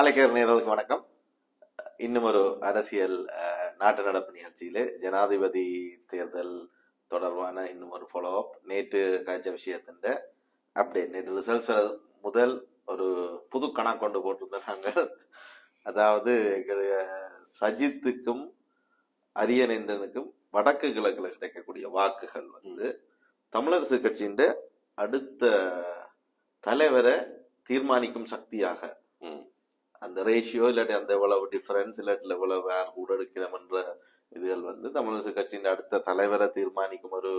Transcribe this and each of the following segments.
நாளைக்கு நேர்களுக்கு வணக்கம் இன்னும் ஒரு அரசியல் அஹ், நாட்டு நடப்பு நிகழ்ச்சியிலே ஜனாதிபதி தேர்தல் தொடர்பான இன்னும் ஒரு ஃபாலோ அப் நேற்று காய்ச்ச விஷயத்தின் அப்டேட் நேற்று ரிசல்ட்ஸ் முதல் ஒரு புது கணக்கு கொண்டு போட்டிருந்தாங்க அதாவது எங்களுடைய சஜித்துக்கும் அரியநேந்தனுக்கும் வடக்கு கிழக்குல கிடைக்கக்கூடிய வாக்குகள் வந்து தமிழரசு கட்சியின் அடுத்த தலைவரை தீர்மானிக்கும் சக்தியாக ம். அந்த ரேஷியோ இல்லாட்டி அந்த இவ்வளவு டிஃபரன்ஸ் இல்லாட்டி இவ்வளவு யார் கூட எடுக்கிறோம் என்ற இதுகள் வந்து தமிழரசு கட்சியின் அடுத்த தலைவரை தீர்மானிக்கும் ஒரு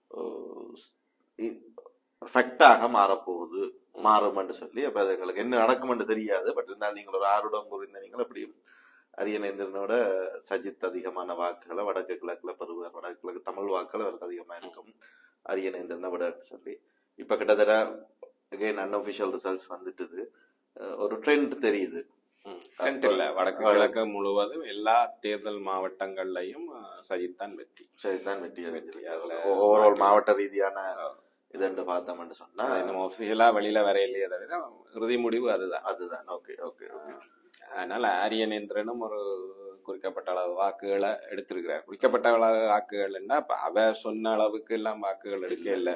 ஃபேக்டாக மாறப்போகுது மாறும் என்று சொல்லி அப்ப அது எங்களுக்கு என்ன நடக்கும் என்று தெரியாது பட் இருந்தாலும் நீங்கள் ஒரு ஆறுடம் புரிந்தீங்கள் அப்படியும் அரியநேந்திரனோட சஜித் அதிகமான வாக்குகளை வடக்கு கிழக்குல பெறுவார் வடக்கு கிழக்கு தமிழ் வாக்குகள் அவருக்கு அதிகமா இருக்கும் அரியநேந்திரனை விட சொல்லி இப்ப கிட்டத்தட்ட அகைன் அன்அபிஷியல் ரிசல்ட்ஸ் வந்துட்டுது அஹ் ஒரு ட்ரெண்ட் தெரியுது Trend இல்ல வடக்கு கிழக்கு முழுவதும் எல்லா தேர்தல் மாவட்டங்கள்லயும் அஹ், சஜித் தான் வெற்றி சரிதான் வெற்றி வெற்றி. அதுல ஓவரால் மாவட்ட ரீதியான இதென்று பார்த்தோம்னு சொன்னா அது நம்ம ஒஃபிஷியலா வெளியில வரையிலேயே தவிர இறுதி முடிவு அதுதான் அதுதான் ஓகே ஓகே ஓகே அதனால ஆரியநேந்திரனும் ஒரு குறிக்கப்பட்ட அளவு வாக்குகளை எடுத்திருக்கிறார் குறிக்கப்பட்ட அளவு வாக்குகள்னா இப்ப அவ சொன்ன அளவுக்கு எல்லாம் வாக்குகள் எடுக்க இல்லை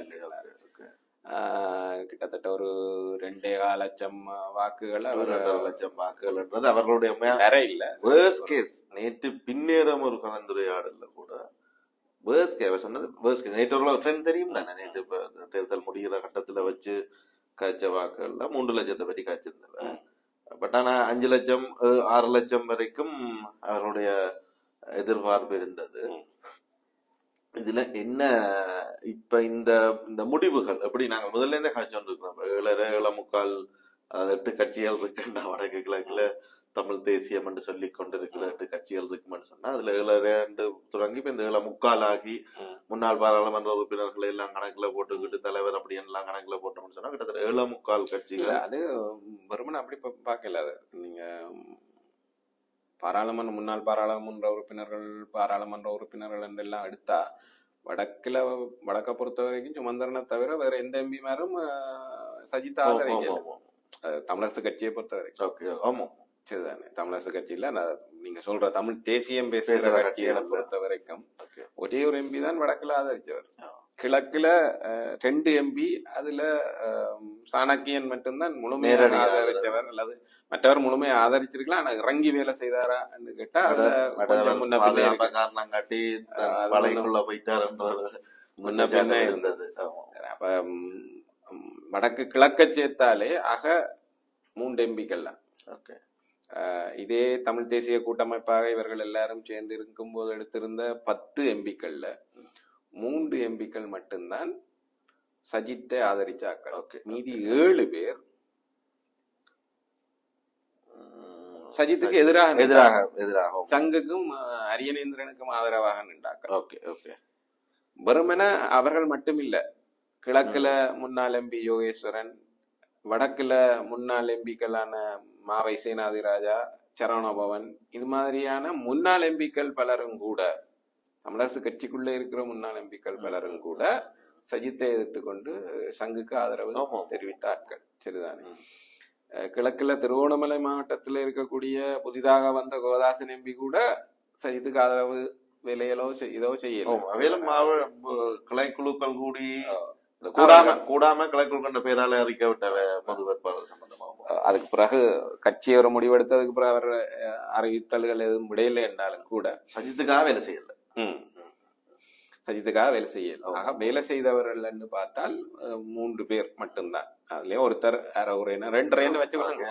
ஆஹ், கிட்டத்தட்ட ஒரு ரெண்டே கால் லட்சம் வாக்குகளை அவர் இரண்டரை லட்சம் வாக்குகள்ன்றது அவர்களுடைய வேற இல்ல வேர்ஸ்ட் கேஸ் நேற்று பின்னேறம் ஒரு கலந்துரையாடல்ல கூட வேர்ஸ்ட் கே அவர் சொன்னது வேர்ஸ்ட் கேஸ் நேற்று ஒரு ட்ரெண்ட் தெரியும் தானே நேற்று இப்ப தேர்தல் முடிகிற கட்டத்துல வச்சு காய்ச்ச வாக்குகள்ல மூன்று லட்சத்தை பற்றி காய்ச்சிருந்தவ பட் ஆனா அஞ்சு லட்சம் அஹ், ஆறு லட்சம் வரைக்கும் அவருடைய எதிர்பார்ப்பு இருந்தது ம். இதுல என்ன இப்ப இந்த இந்த முடிவுகள் எப்படி நாங்க முதல்ல இருந்தே காய்ச்சோண்டு இருக்கிறோம் ஏழரை ஏழை முக்கால் அதாவது எட்டு கட்சிகள் இருக்குன்னா வடக்கு கிழக்குல தமிழ் தேசியம் என்று சொல்லி கொண்டிருக்கிற எட்டு கட்சிகள் இருக்குமென்னு சொன்னா அதுல ஏழரை ஆண்டு தொடங்கி இப்ப இந்த ஏழை முக்கால் ஆகி ம். முன்னாள் பாராளுமன்ற உறுப்பினர்களை எல்லாம் கணக்குல போட்டுக்கிட்டு தலைவர் அப்படி எல்லாம் கணக்குல போட்டோம்னு சொன்னா கிட்டத்தட்ட ஏழை முக்கால் இல்ல கட்சிகள் அது வெறுமனே அப்படி பா- பார்க்கல அது நீங்க பாராளுமன்ற முன்னாள் பாராளுமன்ற உறுப்பினர்கள் பாராளுமன்ற உறுப்பினர்கள் என்றெல்லாம் எடுத்தா வடக்குல வடக்க பொறுத்த வரைக்கும் சுமந்திரனை தவிர வேற எந்த எம்பிமாரும் சஜித் ஆதரிக்கல அது தமிழரசு கட்சியை பொறுத்த வரைக்கும் ஓகே ஆமா சரிதானே தமிழரசு கட்சியில நான் நீங்க சொல்ற தமிழ் தேசியம் பேசுகிற பேசுற கட்சிகளை கட்சிகள். பொறுத்த வரைக்கும் ஓகே ஒரே ஒரு எம்பி தான் வடக்குல ஆதரிச்சவர் ஆ. கிழக்குல அஹ், ரெண்டு எம்பி அதுல அஹ், சாணக்கியன் மட்டும்தான் முழுமையாக நேரடி ஆதரிச்சவர் அல்லது மற்றவர் முழுமையா ஆதரிச்சிருக்கலாம் ஆனா இறங்கி வேலை செய்தாரான்னு கேட்டா அதுல கொஞ்சம் முன்ன பின்ன பாதுகாப்ப இருக்கு. காரணம் காட்டி தன் அது வலைக்குள்ள போயிட்டாருன்ற ஒரு முன்ன பின்ன இருந்தது ஆமா. அப்ப ம், ம், வடக்கு கிழக்க சேர்த்தாலே ஆக மூன்று எம்பிக்கள் தான் ஓகே அஹ், இதே தமிழ் தேசிய கூட்டமைப்பாக இவர்கள் எல்லாரும் சேர்ந்து இருக்கும்போது எடுத்திருந்த பத்து எம்பிக்கள்ல மூன்று எம்பிக்கள் மட்டும்தான் சஜித்தை ஆதரிச்சாக்கள் ஓகே மீதி ஏழு பேர் உம், சஜித்துக்கு எதிராக நின்றார்கள். எதிராக எதிராக சங்குக்கும் அஹ், அரியநேந்திரனுக்கும் ஆதரவாக நின்றார்கள் ஓகே ஓகே வெறுமென அவர்கள் மட்டுமில்ல கிழக்குல முன்னாள் எம்பி யோகேஸ்வரன் வடக்குல முன்னாள் எம்பிக்களான மாவை சேனாதி ராஜா சரவணபவன் இது மாதிரியான முன்னாள் எம்பிக்கள் பலரும் கூட தமிழரசு கட்சிக்குள்ள இருக்கிற முன்னாள் எம்பிக்கள் பலரும் கூட சஜித்தை எதிர்த்து கொண்டு சங்குக்கு ஆதரவு ஆமா. தெரிவித்தார்கள் சரிதானே ம். அஹ் கிழக்குல திருவோணமலை மாவட்டத்தில் இருக்கக்கூடிய புதிதாக வந்த கோதாசன் எம்பி கூட சஜித்துக்கு ஆதரவு வேலைகளோ செய்- இதோ செய்யல அவையிலும் மாவ கிளைக்குழுக்கள் கூடி இந்த கூடாம கூடாம கிளைக்குழு கண்ட பேரால அறிக்கை விட்ட வே- பொது வேட்பாளர் சம்பந்தமாகும் அஹ் அதுக்கு பிறகு கட்சி ஒரு முடிவெடுத்ததுக்கு பிறகு அவர் அஹ், அறிவித்தல்கள் எதுவும் விடையில்லை என்றாலும் கூட சஜித்துக்காக வேலை செய்யல ம். சஜித்துக்காக வேலை செய்யல ஆமா. ஆக வேலை செய்தவர்கள் பார்த்தால் அஹ், மூன்று பேர் மட்டும்தான் அதுலயும் ஒருத்தர் யாரோ ஒரு என்ன ரெண்டு ரெண்டு வச்சுக்கோங்க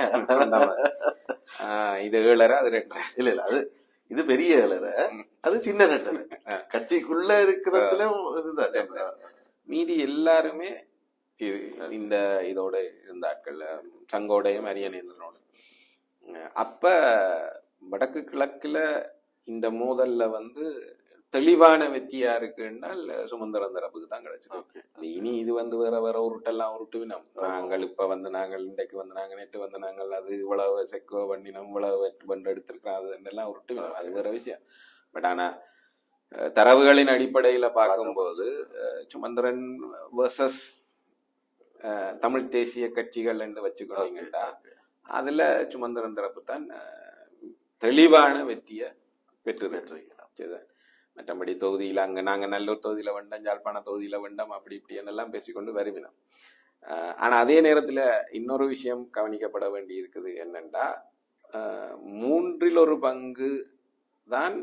ஆஹ், இது ஏழரை அது ரெண்டு இல்ல இல்ல அது இது பெரிய இலரை அது சின்ன ரெண்டரை கட்சிக்குள்ள இருக்கிறதுல இதுதான் மீதி எல்லாருமே இது இந்த இதோட இருந்த ஆட்கள் சங்கோடையும் அரியநேந்திரனோட அஹ், அப்ப வடக்கு கிழக்குல இந்த மோதல்ல வந்து தெளிவான வெற்றி யாருக்கு என்றால் சுமந்திரன் தரப்புக்கு தான் கிடைச்சிருக்கு இனி இது வந்து வேற வேற உருட்டெல்லாம் உருட்டுவினோம் நாங்கள் இப்ப வந்து நாங்கள் இன்றைக்கு வந்து நாங்க நேற்று வந்து நாங்கள் அது இவ்வளவு செக்கோ பண்ணினோம் இவ்வளவு வெட்டு பண்ணி எடுத்திருக்கிறோம் அது எல்லாம் உருட்டுவினோம் அது வேற விஷயம் பட் ஆனா அஹ், தரவுகளின் அடிப்படையில பார்க்கும்போது அஹ், சுமந்திரன் வர்சஸ் தமிழ் தேசிய கட்சிகள் என்று வச்சுக்கோங்கன்னா அதுல சுமந்திரன் தரப்பு தான் அஹ், தெளிவான வெற்றியை பெற்று வெற்றிகரம். மற்றபடி தொகுதியில அங்க நாங்க நல்லூர் தொகுதியில வேண்டாம் யாழ்ப்பாண தொகுதியில வேண்டாம் அப்படி இப்படி எல்லாம் பேசிக்கொண்டு வருவினோம் அஹ், ஆனா அதே நேரத்துல இன்னொரு விஷயம் கவனிக்கப்பட வேண்டி இருக்குது என்னன்னா அஹ், மூன்றில் ஒரு பங்கு தான்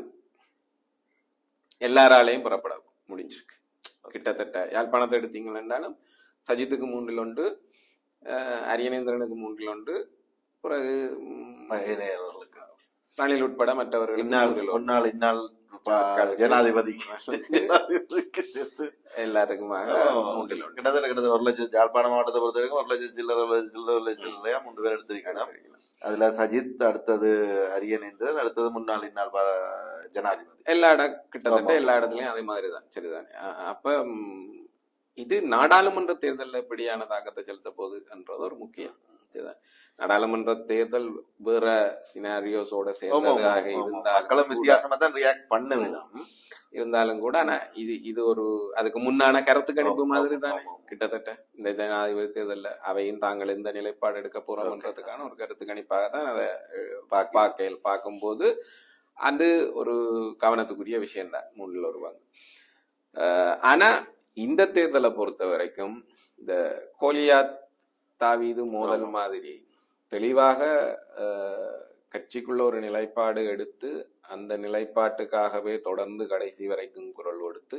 எல்லாராலையும் புறப்பட முடிஞ்சிருக்கு கிட்டத்தட்ட யாழ்ப்பாணத்தை எடுத்தீங்கன்னாலும் சஜித்துக்கு மூன்றில் ஒன்று அஹ், அரியநேந்திரனுக்கு மூன்றில் ஒன்று பிறகு ம், மகேந்திர அவர்களுக்கு. ரணில் உட்பட மற்றவர்கள் இந்நாள் மூன்றில் ஒன்று. ஒன்னாள் இந்நாள் ப- மக்களுக்கு. ஜனாதிபதி ஜனாதிபதிக்கு சேர்த்து எல்லாருக்குமாக மூன்றில் ஒன்று கிட்டத்தட்ட கிட்டத்தட்ட ஒரு லட்சம் யாழ்ப்பாண மாவட்டத்தை பொறுத்த வரைக்கும் ஒரு லட்சம் சில்லற ஒரு லட்சம் சில்லற ஒரு லட்சம் சில்லறையா மூன்று பேர் எடுத்திருக்கணும் அதுல சஜித் அடுத்தது அரியநேந்திரன் அடுத்தது முன்னாள் இந்நாள் ப- ஜனாதிபதி எல்லா இட கிட்டத்தட்ட ஆமா. எல்லா இடத்துலயும் அதே மாதிரிதான் சரிதானே அ- அப்ப ம், இது நாடாளுமன்ற தேர்தல்ல எப்படியான தாக்கத்தை செலுத்த போகுது என்றது ஒரு முக்கியம் சரிதான் நாடாளுமன்ற தேர்தல் வேற சினாரியோஸோட ஆமா, ஆமா, சேர்ந்ததாக ஆமா. இருந்தாலும் மக்களும் கூட- வித்தியாசமா தான் ரியாக்ட் பண்ண விதம் இருந்தாலும் கூட ஆனா இது இது ஒரு அதுக்கு முன்னான கருத்து கணிப்பு ஆமா, மாதிரி ஆமா, தானே ஆமா. கிட்டத்தட்ட இந்த ஜனாதிபதி தேர்தல்ல அவையும் தாங்கள் எந்த நிலைப்பாடு எடுக்க போறோம்ன்றதுக்கான ஒரு கருத்து கணிப்பாக தான் அதை பாக்கி- பார்க்கையில் பார்க்கும்போது அது ஒரு கவனத்துக்குரிய விஷயம்தான் மூணில் வருவாங்க ஆனா இந்த தேர்தலை பொறுத்த வரைக்கும் இந்த கோலியாத் தாவீது மோதல் ஆமா. மாதிரி தெளிவாக அஹ், கட்சிக்குள்ள ஒரு நிலைப்பாடு எடுத்து அந்த நிலைப்பாட்டுக்காகவே தொடர்ந்து கடைசி வரைக்கும் குரல் கொடுத்து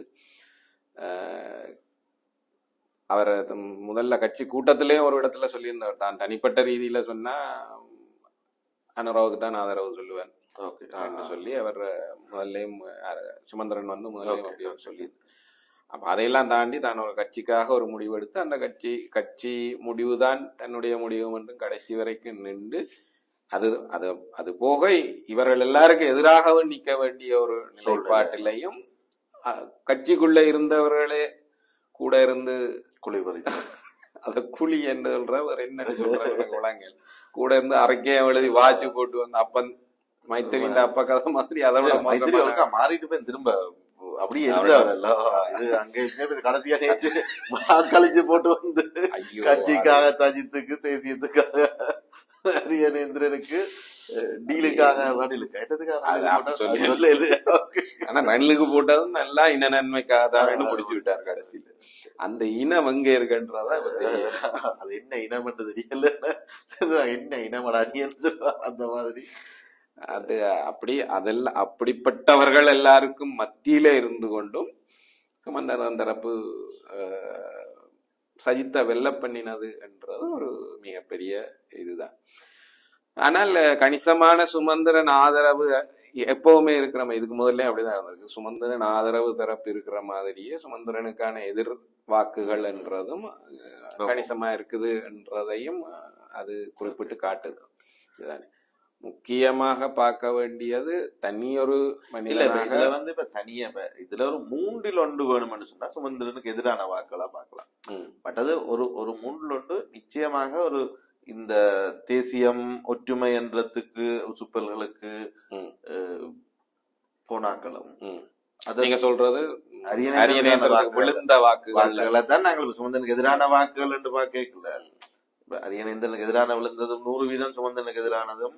அஹ், அவர் தம் முதல்ல கட்சி கூட்டத்திலே ஒரு இடத்துல சொல்லியிருந்தார் தான் தனிப்பட்ட ரீதியில சொன்னா அனுராவுக்கு தான் ஆதரவு சொல்லுவேன் ஓகே என்று சொல்லி அவர் முதல்லையும் அஹ், சுமந்திரன் வந்து முதல்லையும் Okay. அப்படி அவர் சொல்லி அப்ப அதையெல்லாம் தாண்டி தான் ஒரு கட்சிக்காக ஒரு முடிவு எடுத்து அந்த கட்சி கட்சி முடிவுதான் தன்னுடைய முடிவு என்றும் கடைசி வரைக்கும் நின்று அது அது அது போக இவர்கள் எல்லாருக்கும் எதிராகவும் நிக்க வேண்டிய ஒரு நிலைப்பாட்டிலையும் அஹ், கட்சிக்குள்ள இருந்தவர்களே கூட இருந்து குளிபறி அத குழி என்று சொல்ற வேற என்ன சொல்றாங்க குழந்தைகள் கூட இருந்து அரைக்கையம் எழுதி வாட்ச் போட்டு வந்து அப்பன் மைத்திரியின் அப்பா கதை மாதிரி அதை விட மைத்திரி மோசமான ஒருக்கா மாறிட்டு போய் திரும்ப அப்படியே அவரு- இருந்தவரல்ல இது அங்க இங்கே போய் கடைசியா நேற்று வாக்களிச்சு போட்டு வந்து ஐயோ, கட்சிக்காக சஜித்துக்கு தேசியத்துக்காக அரியநேந்திரனுக்கு அஹ், டீலுக்காக ரணிலுக்கு என்னதுக்காக அது ரணிலுக்கு அப்படி போட்டா? சொல்லி- அது சொல்லல இல்லையா? Okay. ஆனா ரணிலுக்கு போட்டதும் நல்லா இன நன்மைக்காக தான் முடிச்சு விட்டார் கடைசியில அந்த இனம் எங்க இருக்குன்றதா இப்ப தெரியும். அது என்ன இனம்ன்றது தெரியல என்ன இனமடா நீ சொல்லுவா அந்த மாதிரி அது அப்படி அதெல்லாம் அப்படிப்பட்டவர்கள் எல்லாருக்கும் மத்தியில இருந்து கொண்டும் சுமந்தரன் தரப்பு அஹ், சஜித்தை வெல்ல பண்ணினது என்றது ஒரு மிகப்பெரிய இதுதான் ஆனால் கணிசமான சுமந்திரன் ஆதரவு எப்பவுமே இருக்கிற மாதிரி இதுக்கு முதல்ல அப்படிதான் இருந்திருக்கு சுமந்திரன் ஆதரவு தரப்பு இருக்கிற மாதிரியே சுமந்திரனுக்கான எதிர் வாக்குகள் என்றதும் அஹ், கணிசமா இருக்குது என்றதையும் அஹ், அது குறிப்பிட்டு காட்டுது இதுதானே முக்கியமாக பார்க்க வேண்டியது தனியொரு இல்ல இப்ப மனிதனாக இதுல வந்து இப்ப தனியா இப்ப இதுல ஒரு மூன்றில் ஒன்று வேணும்னு சொன்னா சுமந்திரனுக்கு எதிரான வாக்களா பார்க்கலாம் ம், பட் அது ஒரு ஒரு மூன்றில் ஒன்று நிச்சயமாக ஒரு இந்த தேசியம் ஒற்றுமை என்றதுக்கு சுப்பல்களுக்கு ம், அஹ், போனாக்களும் ம். அது நீங்க சொல்றது அரியநேந்திரனுக்கு அரியநேந்திரனுக்கு வாக்குகள். விழுந்த வாக்குகள் வாக்குகளை தான் நாங்கள் இப்ப சுமந்தனுக்கு எதிரான வாக்குகள் என்று பார்க்கல இப்ப அரியநேந்திரனுக்கு எதிரான விழுந்ததும் நூறு வீதம் சுமந்தனுக்கு எதிரானதும்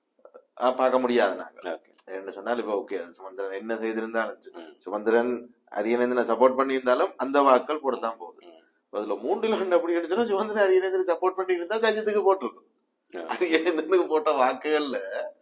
அஹ், பார்க்க முடியாது நாங்கள் Okay. என்ன சொன்னால் இப்ப ஓகே சுமந்திரன் என்ன செய்திருந்தாலும் ம். சுமந்திரன் அரியநேந்திரனை சப்போர்ட் பண்ணியிருந்தாலும் அந்த வாக்கள் போடத்தான் போகுது ம். அதுல மூன்றில் ஒன்று அப்படி எடுத்தோம்னா சுமந்திரன் அரியநேந்திரன் சப்போர்ட் பண்ணி இருந்தா சஜித்துக்கு போட்டிருக்கும் ஆ. அரியநேந்திரனுக்கு போட்ட வாக்குகள்ல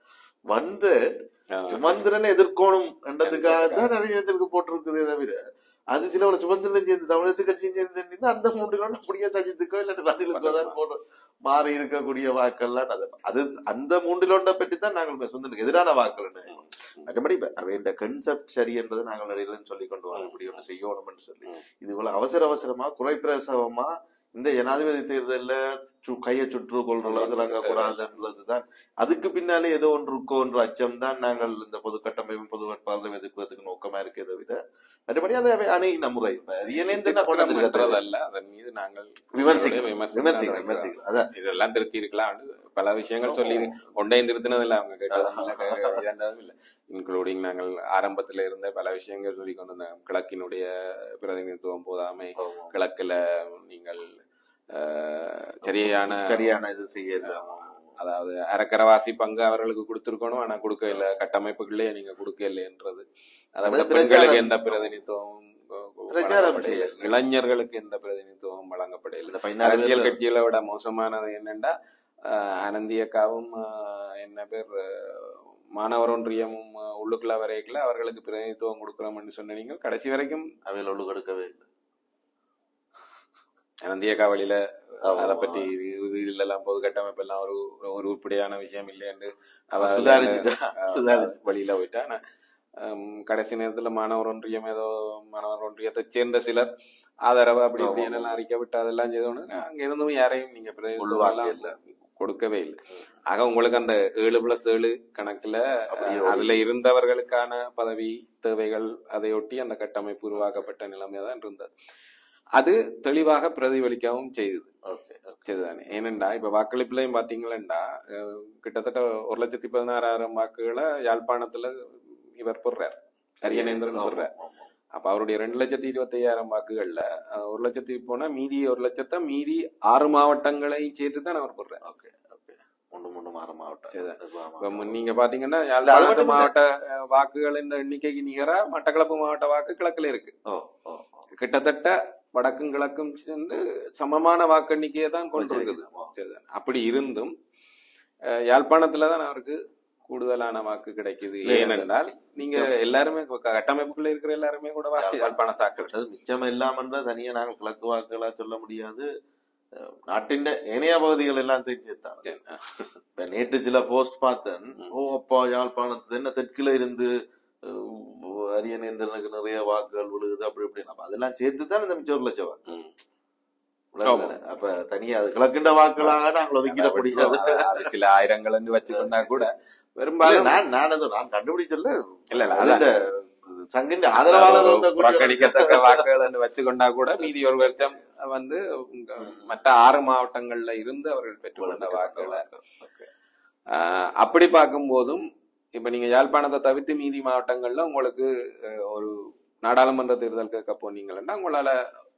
வந்து ஆ. சுமந்திரனை எதிர்க்கணும் என்றதுக்காக தான் அரியநேந்திரனுக்கு போட்டிருக்குதே தவிர அது சில ஒரு சுமந்திரன் சேர்ந்து தமிழரசு கட்சியும் சேர்ந்து இருந்தா அந்த மூன்றில் ஒன்று அப்படியே சஜித்துக்கோ இல்லாட்டி ரணிலுக்கோ தான் போட மாறி இருக்கக்கூடிய வாக்கள்லாம் அது அது அந்த மூன்றில் ஒன்றை பற்றி தான் நாங்கள் சுந்தருக்கு எதிரான வாக்கள் மற்றபடி இப்ப அவையோட கன்செப்ட் சரி என்றதை நாங்கள் நிறைய சொல்லி கொண்டு வர முடியும் ஒன்று செய்யணும்னு சொல்லி ம். இது இவ்வளவு அவசர அவசரமா குறைப்பிரசவமா இந்த ஜனாதிபதி தேர்தல்ல சு- கையை சுற்று கொள்ற அளவுக்கு நாங்க கூடாதுன்றதுதான் அதுக்கு பின்னாலே ஏதோ ஒன்று இருக்கோன்ற அச்சம் தான் நாங்கள் இந்த பொது கட்டமைப்பு பொது வேட்பாளரை எதிர்க்கிறதுக்கு நோக்கமா இருக்கே தவிர மற்றபடி அதை அவை அணுகின முறை இப்ப அரியநேந்திரன் கொண்டு வந்திருக்காரு. என்றதல்ல அதன் மீது நாங்கள் விமர்சிக்கிறோம் விமர்சனம் விமர்சிக்கிறோம் தான் விமர்சிக்கிறோம் அதான் இதெல்லாம் திருத்தி இருக்கலாம் பல விஷயங்கள் சொல்லி ஒன்றையும் திருத்தினது இல்ல அவங்க கேட்டதும் இல்ல கே- இரண்டதும் இல்ல இன்க்ளூடிங் நாங்கள் ஆரம்பத்துல இருந்த பல விஷயங்கள் சொல்லி கொண்டு வந்தோம் கிழக்கினுடைய பிரதிநிதித்துவம் போதாமை கிழக்குல நீங்கள் அஹ், சரியான சரியான இது செய்யல அதாவது அரைக்கரவாசி பங்கு அவர்களுக்கு கொடுத்திருக்கணும் ஆனா கொடுக்க இல்ல கட்டமைப்புகளே நீங்க கொடுக்க இல்லைன்றது அதை விட அது பெண்களுக்கு பிரச்சாரம். எந்த பிரதிநிதித்துவம் பிரச்சாரம் வழங்கப்படையில. செய்யல. இளைஞர்களுக்கு எந்த பிரதிநிதித்துவம் வழங்கப்படையில இந்த பதினாறு அரசியல் பேர்ல கட்சிகளை விட மோசமானது என்னன்னா ஆஹ் அனந்தி அக்காவும் ஆஹ் என்ன பேர் ஆஹ் மாணவர் ஒன்றியமும் ஆஹ் உள்ளுக்குள்ள வரைக்குள்ள அவர்களுக்கு பிரதிநிதித்துவம் கொடுக்குறோம்னு சொன்னீங்க கடைசி வரைக்கும் அவையில் ஒழு கொடுக்கவே இல்லை அனந்தி அக்கா வழியில ஆமா. அதை பற்றி இது இது இல்லெல்லாம் பொது கட்டமைப்பு எல்லாம் ஒரு ஒரு உருப்படியான விஷயம் இல்லைன்னு அவ சுதாரிச்சுட்டா ஆஹ் சுதாரிச்சு வழியில போயிட்டா ஆனா ஹம், கடைசி நேரத்துல மாணவர் ஒன்றியம் ஏதோ மாணவர் ஒன்றியத்தை சேர்ந்த சிலர் ஆதரவு அப்படி ஆமா, இப்படி ஆமா. எல்லாம் அறிக்கை விட்டு அதெல்லாம் செய்தோன்னு அங்க இருந்தும் யாரையும் நீங்க உள்வாங்க பிரதிநிதித்துவம் இல்ல. கொடுக்கவே இல்லை ஆக உங்களுக்கு அந்த ஏழு பிளஸ் ஏழு கணக்குல அப்படியே அஹ், அதுல இருந்தவர்களுக்கான பதவி தேவைகள் அதையொட்டி அந்த கட்டமைப்பு உருவாக்கப்பட்ட நிலைமை தான் இருந்தது அது தெளிவாக பிரதிபலிக்கவும் செய்தது ஓகே சரிதானே ஏனெண்டா இப்ப வாக்களிப்புலையும் பாத்தீங்களா அஹ், கிட்டத்தட்ட ஒரு லட்சத்தி பதினாறாயிரம் வாக்குகளை யாழ்ப்பாணத்துல இவர் போடுறார் அரியநேந்திரன் போடுறார் அப்ப அவருடைய ரெண்டு லட்சத்தி இருபத்தி ஐயாயிரம் வாக்குகள்ல அஹ், ஒரு லட்சத்தி போனா மீதி ஒரு லட்சத்தை மீதி ஆறு மாவட்டங்களையும் சேர்த்து தான் அவர் போடுறார் ஓகே ஓகே ஒன்று மூணு மாற மாவட்டம் சரிதான். நிர்வாக இப்ப மாவட்டம். நீங்க பாத்தீங்கன்னா அது யாழ்ப்பாணத்து மட்டும் இல்ல. மாவட்ட அஹ், வாக்குகள் இந்த எண்ணிக்கைக்கு நிகரா மட்டக்களப்பு மாவட்ட வாக்கு கிழக்குல இருக்கு ஓ ஓ ஓ. கிட்டத்தட்ட வடக்கும் கிழக்கும் சேர்ந்து சமமான வாக்கு எண்ணிக்கையை தான் கொண்டிருக்குது வச்சிருக்கீங்க. சரிதான். அப்படி இருந்தும் அஹ், யாழ்ப்பாணத்துல தான் அவருக்கு கூடுதலான வாக்கு கிடைக்குது இல்ல, இல்ல. ஏனென்றால் நீங்க எல்லாருமே இப்ப கட்டமைப்புக்குள்ள இருக்கிற எல்லாருமே கூட வாக்கு யாழ்ப்பாணத்தாக்கள் அது மிச்சம் இல்லாம இருந்தா தனியா நாங்கள் கிழக்கு வாக்குகளா சொல்ல முடியாது அஹ், நாட்டின் ஏனைய பகுதிகள் எல்லாம் தெரிஞ்சுத்தான் சரி. இப்ப நேற்று சில போஸ்ட் பார்த்தேன் ம். ஓ அப்பா யாழ்ப்பாணத்து என்ன தெற்குல இருந்து அஹ், அரியநேந்திரனுக்கு நிறைய வாக்குகள் விழுகுது அப்படி இப்படின்னு அப்ப அதெல்லாம் சேர்த்து தான் இந்த மிச்சம் ஒரு லட்சம் வாக்கு ம். விளங்குதானே? அப்ப தனியா அது கிழக்கின்ற வாக்குகளாக நாங்கள் ஒதுக்கிட முடியாது அது- அது சில ஆயிரங்கள் வந்து வச்சுக்கொண்டா கூட இல்ல, பெரும்பாலும் நான் நான் அது நான் கண்டுபிடிச்சல இல்ல, இல்ல, அதுல சங்கின் ஆதரவாளர் அதாவது புறக்கணிக்கத்தக்க வாக்குகள் என்று வச்சுக்கொண்டா கூட மீதி ஒரு வருஷம் வந்து உங்க மற்ற ஆறு மாவட்டங்கள்ல இருந்து அவர்கள் பெற்றுக்கொண்ட வாக்குகளை ஆஹ் அப்படி பார்க்கும்போதும் இப்ப நீங்க யாழ்ப்பாணத்தை தவிர்த்து மீதி மாவட்டங்கள்ல உங்களுக்கு அஹ், ஒரு நாடாளுமன்ற தேர்தல் கேட்க போனீங்கன்னா உங்களால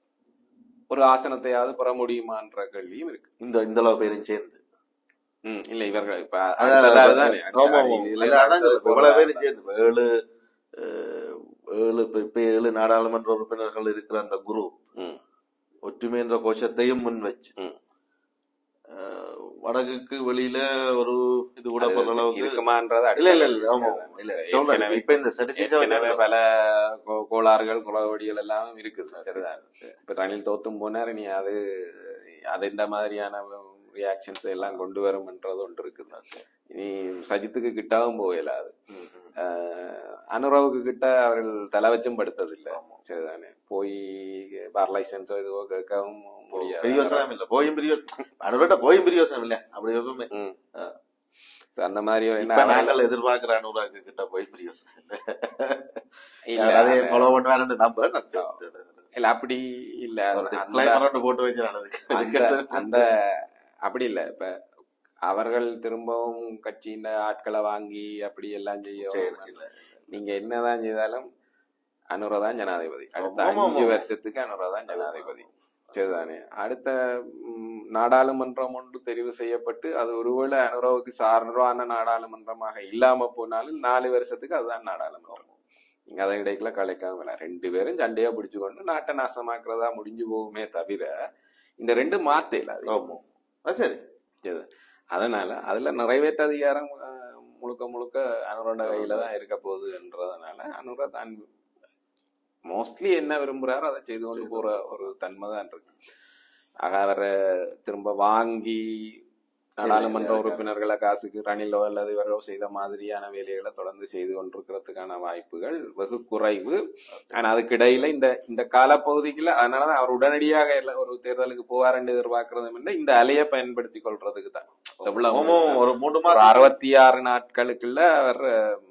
ஒரு ஆசனத்தையாவது பெற முடியுமான்ற கேள்வியும் இருக்கு இந்த இந்த அளவு பேரும் சேர்ந்து ம், இல்ல இவர்கள் இப்ப அதான், அடுத்தது அதான், அதுதானே. ஆமா, ஆமா. இதுல இல்ல, அதான் அடுத்தது சொல்றேன். இவ்வளவு பேரும் போடுறாங்க. சேர்ந்து இப்ப ஏழு அஹ், ஏழு இப்ப இப்ப ஏழு நாடாளுமன்ற உறுப்பினர்கள் இருக்கிற அந்த குரு ம், ஒற்றுமை என்ற கோஷத்தையும் முன் வச்சு ம். அஹ், வடக்குக்கு வெளியில ஒரு இது கூட அது போற அளவுக்கு இருக்குமான்றது இல்ல இல்ல அடுத்த இல்ல ஆமா கேள்வி. இல்ல சொல்றேன் ஏற்கனவே- இப்ப இந்த ஸ்டாட்டிஸ்டிக்ஸ் ஏற்கனவே பல கோ- கோளாறுகள் குளவடிகள் எல்லாம் இருக்குது சரிதான் இப்ப ரணில் தோத்தும் போனார் நீ அது அது இந்த மாதிரியான ரியாக்ஷன்ஸ் எல்லாம் கொண்டு வரும்ன்றது ஒன்று இருக்குது இனி சஜித்துக்கு கிட்டாவும் போகல அது ஆஹ் அனுரவுக்கு கிட்ட அவர்கள் தலை வச்சும் படுத்ததில்லை சரிதானே போய் பார் லைசன்ஸோ இதுவோ கேட்கவும் பெரிய முடியாது யோசனம் இல்ல போயும் பெரிய அனுபவட்ட போயும் பெரிய யோசனம் இல்ல அப்படி எப்பவுமே ம். So, அந்த மாதிரி ஒரு- இப்ப என்ன நாங்கள் எதிர்பார்க்கிற அனுராக்கு கிட்ட போய் பெரிய யோசனை இல்ல, அதே அது- ஃபாலோ பண்ணுவாருன்னு நம்புறேன் நான் just இல்ல அப்படி இல்ல ஒரு அந்த- disclaimer போட்டு வச்சு அந்த அந்த அப்படி இல்ல இப்ப அவர்கள் திரும்பவும் கட்சியின் ஆட்களை வாங்கி அப்படி எல்லாம் செய்ய நீங்க என்னதான் செய்தாலும் அனுரதான் ஜனாதிபதி அடுத்த ஆமா, அஞ்சு ஆமா. வருஷத்துக்கு அனுரதான் ஜனாதிபதி சரிதானே அடுத்த ம், நாடாளுமன்றம் ஒன்று தெரிவு செய்யப்பட்டு அது ஒருவேளை அனுரவுக்கு சார்பான நாடாளுமன்றமாக இல்லாம போனாலும் நாலு வருஷத்துக்கு அதுதான் நாடாளுமன்றம் நீங்க அதை இடைக்குள்ள கலைக்காம வேணாம். ரெண்டு பேரும் சண்டையா பிடிச்சு கொண்டு நாட்டை நாசமாக்குறதா முடிஞ்சு போகுமே தவிர இந்த ரெண்டு மாத்தையில அது ஆமா அது சரி சரி. அதனால அதுல நிறைவேற்ற அதிகாரம் அஹ், முழுக்க முழுக்க அனுரோட கையில தான் இருக்க போகுதுன்றதுனால அனுரா தான் மோஸ்ட்லி என்ன விரும்புறாரோ அதை செய்து கொண்டு போற ஒரு தன்மை தான் இருக்கு ஆக அவரை திரும்ப வாங்கி நாடாளுமன்ற இல்ல, உறுப்பினர்களை காசுக்கு ரணிலோ அல்லது இவரோ செய்த மாதிரியான வேலைகளை தொடர்ந்து செய்து கொண்டிருக்கிறதுக்கான வாய்ப்புகள் வெகு குறைவு ஆனா அதுக்கு இடையில இந்த இந்த காலப்பகுதிக்குள்ள அதனாலதான் அவர் உடனடியாக எல்லா- ஒரு தேர்தலுக்கு போவாருன்னு எதிர்பார்க்கறதும் இல்லை இந்த அலையை பயன்படுத்தி கொள்றதுக்கு தான் எவ்வளவு ஆமா, ஒரு மூணு ஒரு மாசம் அறுபத்தி ஆறு நாட்களுக்குள்ள அவர்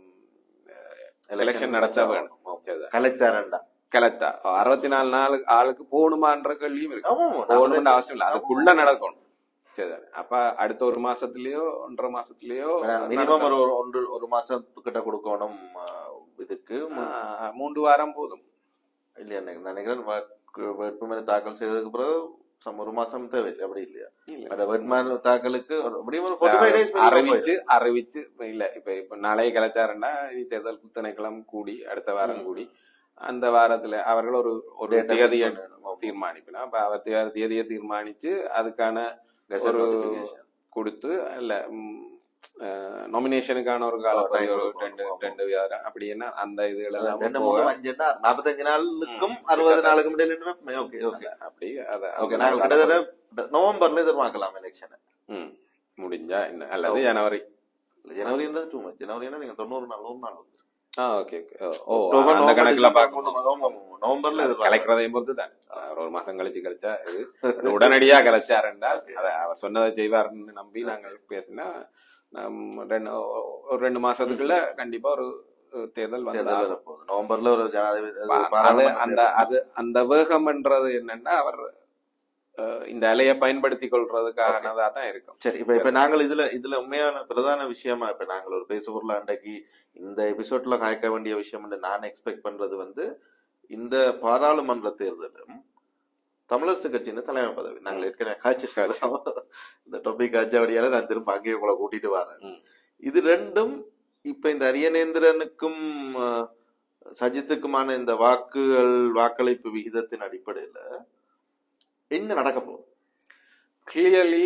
எலெக்ஷன் நடத்த வேணும் சரிதான். கலைத்தாரண்டா கலெக்டா அறுபத்தி நாலு நாள் ஆளுக்கு போகணுமான்ற கேள்வியும் இருக்கு ஆமா போகணும்னு அவசியம் இல்லை அதுக்குள்ள நடக்கணும் சரிதான் அப்ப அடுத்த ஒரு மாசத்துலயோ ஒன்றரை மாசத்துலயோ மினிமம் ஒரு ஒரு ஒன்று ஒரு மாசம் கிட்ட கொடுக்கணும் ஆஹ், இதுக்கு ஆஹ், மூன்று வாரம் போதும் இல்லையா எனக்கு நினைக்கிறேன் வாக்கு- வேட்புமனு தாக்கல் செய்ததுக்கு பிறகு சம் ஒரு மாசம் தேவையில்லை அப்படி இல்லையா இல்ல. அந்த வேட்புமனு தாக்கலுக்கு ஒரு- எப்படியும் ஒரு 45 days minimum அறிவிச்சு அறிவிச்சு இல்ல இப்ப இப்ப நாளைய கலைச்சாருன்னா இனி தேர்தல் புத்தனைக்கிழமை கூடி அடுத்த வாரம் கூடி அந்த வாரத்துல அவர்கள் ஒரு ஒரு Date தேதியை fix பண்ணணும். தீர்மானிக்கணும் அப்ப அவர் தே- தேதியை தீர்மானிச்சு அதுக்கான Gazette ஒரு notification. கொடுத்து இல்ல நாமினேஷனுக்கான ஒரு காலப்பதி ஒரு கொடுக்கணும். ரெண்டு ஆமா. ரெண்டு வாரம் அப்படின்னா அந்த இதுகள் எல்லாம் ரெண்டு போக மூணு அஞ்சுன்னா நாற்பத்தஞ்சு நாளுக்கும் ம். அறுபது நாளுக்கும் இடையில ஓகே ஓகே அப்படி அத ஓகே நாங்கள் கிட்டத்தட்ட நவம்பர்ல எதிர்பார்க்கலாம் எலெக்ஷன் ம், முடிஞ்சா என்ன அல்லது ஜனவரி ஜனவரி இருந்தா டூ மச் ஜனவரினா நீங்க தொண்ணூறு நாள் நூறு நாள் வந்து. ஆ ஓகே ஓகே ஓ அக்டோபர், அந்த நவம்பர், கணக்குல டிசம்பர், பார்க்கணும் ஆமா, ஆமா, நவம்பர்ல எதிர்பார்க்கலாம் கலைக்கிறதையும் பொறுத்து தான் அவர் ஒரு மாசம் கழிச்சு கழிச்சா இது உடனடியா கலைச்சாருண்டா அத அவர் சொன்னதை செய்வாருன்னு நம்பி நாங்கள் பேசினா நம் ரெண்டு ஒரு ரெண்டு மாசத்துக்குள்ள கண்டிப்பா ஒரு ஒரு தேர்தல் தேர்தல் வந்தா வரப்போகுது. நவம்பர்ல ஒரு ஜனாதிபதி அது அது பாராளுமன்ற அந்த தேர்தல். அது அந்த வேகம்ன்றது என்னன்னா அவர் அஹ், இந்த அலையை பயன்படுத்திக் கொள்றதுக்காகனதா தான் இருக்கும் சரி இப்ப இப்ப நாங்கள் இதுல இதுல உண்மையான பிரதான விஷயமா இப்ப நாங்கள் ஒரு பேச பொருள் அன்றைக்கு இந்த எபிசோட்ல காய்க்க வேண்டிய விஷயம் என்று நான் எக்ஸ்பெக்ட் பண்றது வந்து இந்த பாராளுமன்ற தேர்தலும் தமிழரசு கட்சியின் தலைமை பதவி நாங்கள் ஏற்கனவே காய்ச்சி இந்த டாபிக் காய்ச்சபடியால நான் திரும்ப அங்கேயே உங்களை கூட்டிட்டு வரேன் ம். இது ரெண்டும் இப்ப இந்த அரியநேந்திரனுக்கும் அஹ், சஜித்துக்குமான இந்த வாக்குகள் வாக்களிப்பு விகிதத்தின் அடிப்படையில என்ன நடக்க போகுது கிளியர்லி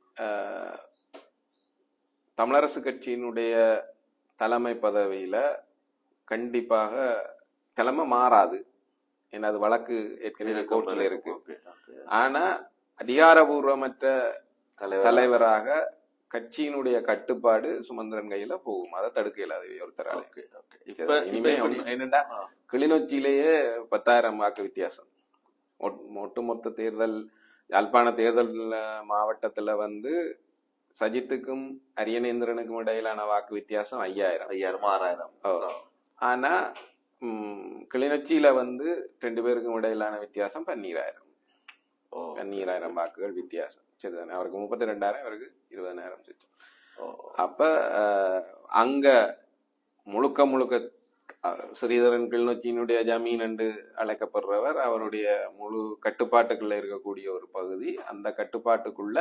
தமிழரசு கட்சியினுடைய தலைமை பதவியில கண்டிப்பாக தலைமை மாறாது ஏன்னா அது வழக்கு ஏற்கனவே கோர்ட்ல இருக்கு Okay, okay. ஆனா அதிகாரபூர்வமற்ற தலைவர் தலைவராக கட்சியினுடைய கட்டுப்பாடு சுமந்திரன் கையில போகும் அதை தடுக்க இயலாது ஒருத்தரால Okay, okay. இப்ப இனிமே இப்ப ஒண்ணு- என்னடா ஆ. கிளிநொச்சியிலேயே பத்தாயிரம் வாக்கு வித்தியாசம் ஒட்- ஒட்டுமொத்த தேர்தல் யாழ்ப்பாண தேர்தல் அஹ், மாவட்டத்துல வந்து சஜித்துக்கும் அரியநேந்திரனுக்கும் இடையிலான வாக்கு வித்தியாசம் ஐயாயிரம் ஐயாயிரம் ஆறாயிரம் ஓ. ஆனா ம், கிளிநொச்சியில வந்து ரெண்டு பேருக்கும் இடையிலான வித்தியாசம் பன்னீராயிரம் ஓ, பன்னீராயிரம் வாக்குகள் வித்தியாசம் சரிதானே அவருக்கு முப்பத்தி ரெண்டாயிரம் இவருக்கு இருபதாயிரம் சுற்றம் ஓ, அப்ப அஹ், அங்க முழுக்க முழுக்க அஹ், ஸ்ரீதரன் கிளிநொச்சியினுடைய ஜமீன் என்று அழைக்கப்படுறவர் அவருடைய முழு கட்டுப்பாட்டுக்குள்ள இருக்கக்கூடிய ஒரு பகுதி அந்த கட்டுப்பாட்டுக்குள்ள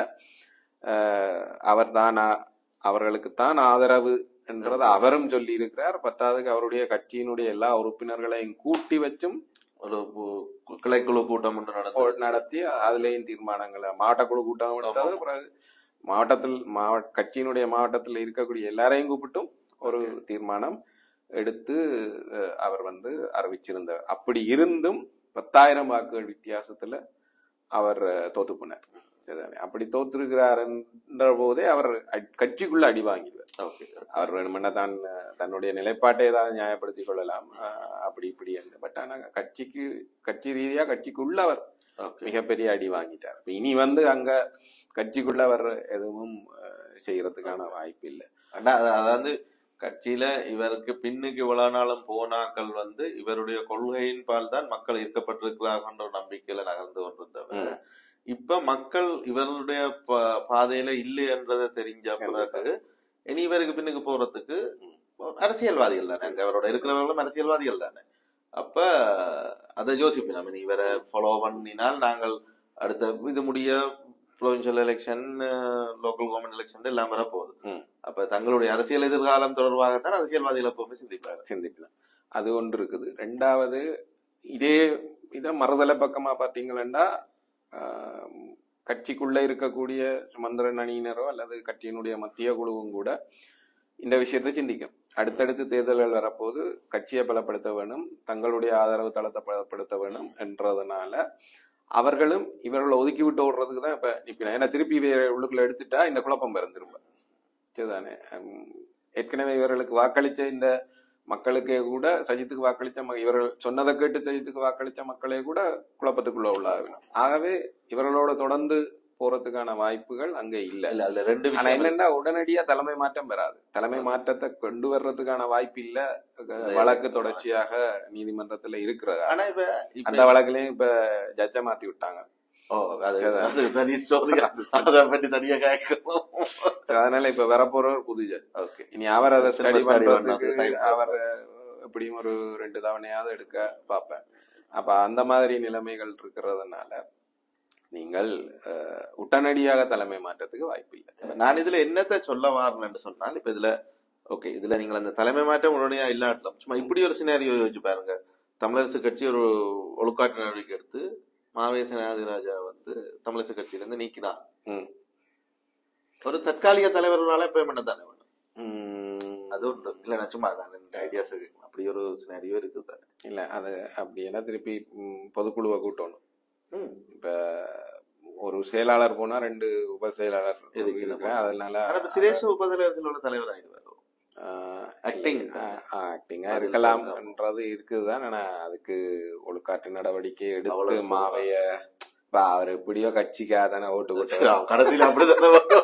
அவர் தான் அவர்களுக்கு தான் ஆதரவு என்றது அவரும் சொல்லி இருக்கிறார் பத்தாவதுக்கு அவருடைய கட்சியினுடைய எல்லா உறுப்பினர்களையும் கூட்டி வச்சும் ஒரு பு- கிளைக்குழு கூட்டம் ஒன்று நடந்தது நடத்தி அதுலேயும் தீர்மானங்களை மாவட்ட குழு கூட்டம் எடுத்தது பிறகு மாவட்டத்தில் மாவட்ட கட்சியினுடைய மாவட்டத்தில் இருக்கக்கூடிய எல்லாரையும் கூப்பிட்டும் ஒரு தீர்மானம் எடுத்து அஹ், அவர் வந்து அறிவிச்சிருந்தார் அப்படி இருந்தும் பத்தாயிரம் வாக்குகள் வித்தியாசத்துல அவர் அஹ், தோத்து போனார் சரிதானே அப்படி தோத்திருக்கிறார் என்ற போதே அவர் அட்- கட்சிக்குள்ள அடி வாங்கிடுவார் ஓகே அவர் வேணுமென்னா தான் அஹ், தன்னுடைய நிலைப்பாட்டை ஏதாவது நியாயப்படுத்திக் கொள்ளலாம் அஹ், அப்படி இப்படி என்று பட் ஆனா கட்சிக்கு கட்சி ரீதியா கட்சிக்குள்ள அவர் ஓகே மிகப்பெரிய அடி வாங்கிட்டார் இப்ப இனி வந்து அங்க கட்சிக்குள்ள அவர் எதுவும் அஹ், செய்யறதுக்கான வாய்ப்பு இல்லை அண்ணா, அது- அதாவது கட்சியில இவருக்கு பின்னுக்கு இவ்வளவு நாளும் போனாக்கள் வந்து இவருடைய கொள்கையின் பால் தான் மக்கள் ஈர்க்கப்பட்டிருக்கிறார்கள் என்ற ஒரு நம்பிக்கையில நகர்ந்து கொண்டிருந்தவர் இப்ப மக்கள் இவருடைய ப- பாதையில இல்லை என்றதை தெரிஞ்ச பிறகு இனி இவருக்கு பின்னுக்கு போறதுக்கு அரசியல்வாதிகள் தானே அங்க அவரோட இருக்கிறவர்களும் அரசியல்வாதிகள் தானே அப்ப அதை யோசிப்போம் நம்ம இனி இவரை ஃபாலோ பண்ணினால் நாங்கள் அடுத்த இது முடிய provincial election local government election எல்லாம் வரப்போகுது ம். அப்ப தங்களுடைய அரசியல் எதிர்காலம் தொடர்பாகத்தான் அரசியல்வாதிகள் எப்பவுமே சிந்திப்பாங்க சிந்திக்கலாம் அது ஒன்று இருக்குது ரெண்டாவது இதே இத மறுதலை பக்கமா பாத்தீங்கன்னா ஆஹ், கட்சிக்குள்ள இருக்கக்கூடிய சுமந்திரன் அணியினரோ அல்லது கட்சியினுடைய மத்திய குழுவும் கூட இந்த விஷயத்தை சிந்திக்கும் அடுத்தடுத்து தேர்தல்கள் வரப்போது கட்சியை பலப்படுத்த வேணும் தங்களுடைய ஆதரவு தளத்தை பலப்படுத்த வேணும் என்றதுனால அவர்களும் இவர்களை ஒதுக்கி விட்டு ஓடுறதுக்கு தான் இப்ப நிப்பினா ஏன்னா திருப்பி இவரை உள்ளுக்குள்ள எடுத்துட்டா இந்த குழப்பம் வரும் திரும்ப சரிதானே ஹம், ஏற்கனவே இவர்களுக்கு வாக்களிச்ச இந்த மக்களுக்கே கூட சஜித்துக்கு வாக்களிச்ச ம- இவர்கள் சொன்னதை கேட்டு சஜித்துக்கு வாக்களிச்ச மக்களே கூட குழப்பத்துக்குள்ள உள்ளாகணும் ஆகவே இவர்களோட தொடர்ந்து போறதுக்கான வாய்ப்புகள் அங்க இல்ல இல்ல அதுல ரெண்டு ஆனா விஷயம் என்னன்னா உடனடியா தலைமை மாற்றம் வராது தலைமை மாற்றத்தை கொண்டு வர்றதுக்கான வாய்ப்பு இல்ல அஹ் வழக்கு தொடர்ச்சியாக நீதிமன்றத்துல இருக்கிறது ஆனா இப்ப இப்ப அந்த வழக்குலயும் இப்ப ஜட்ஜ மாத்தி விட்டாங்க ஓ அது அது தனி ஸ்டோரி அதை பற்றி தனியா கேட்கணும் So, அதனால இப்ப வரப்போறவர் புது ஜட்ஜ் ஓகே இனி அவர் அதை திரும்ப ஸ்டடி study பண்றதுக்கு பண்ணணும், time அவர் எப்படியும் ஒரு ரெண்டு தவணையாவது எடுக்க பார்ப்பேன் அப்ப அந்த மாதிரி நிலைமைகள் இருக்கிறதுனால நீங்கள் அஹ், உடனடியாக தலைமை மாற்றத்துக்கு வாய்ப்பில்லை நான் இதுல என்னத்தை சொல்ல வாரேன்னு சொன்னால் இப்ப இதுல ஓகே இதுல நீங்கள் அந்த தலைமை மாற்றம் உடனடியா இல்லாட்டலாம் சும்மா இப்படி ஒரு சினாரியோ யோசிச்சு பாருங்க தமிழரசு கட்சி ஒரு ஒழுக்காட்டு நடவடிக்கை எடுத்து மாவே சேனாதிராஜா வந்து தமிழரசு கட்சியில இருந்து நீக்கினார் ம். ஒரு தற்காலிக தலைவர்களால இப்ப என்ன தானே வேணும் உம், அது ஒன்று இல்ல நான் சும்மா தான் இந்த ஐடியாஸ் அப்படி ஒரு சினாரியோ இருக்குது தானே இல்ல அது அப்படின்னா திருப்பி ம், பொதுக்குழுவை கூட்டணும் இப்ப ஒரு செயலாளர் போனா ரெண்டு உப செயலாளர் இருக்கு. இருக்கிறேன் அதனால ஆனா இப்ப சிரேஷ் உபதலைவத்தில் உள்ள தலைவர் ஆயிடுவாரு Acting. ஆக்டிங்கா அது இருக்கலாம்ன்றது இருக்குதுதான் ஆனா அதுக்கு ஒழுக்காட்டு நடவடிக்கை எடுத்து அவ்வளவு மாவைய இப்ப அவர் எப்படியோ கட்சிக்காக தானே ஓட்டு சரி, போட்டு கடைசியில அப்படிதானே வரும்.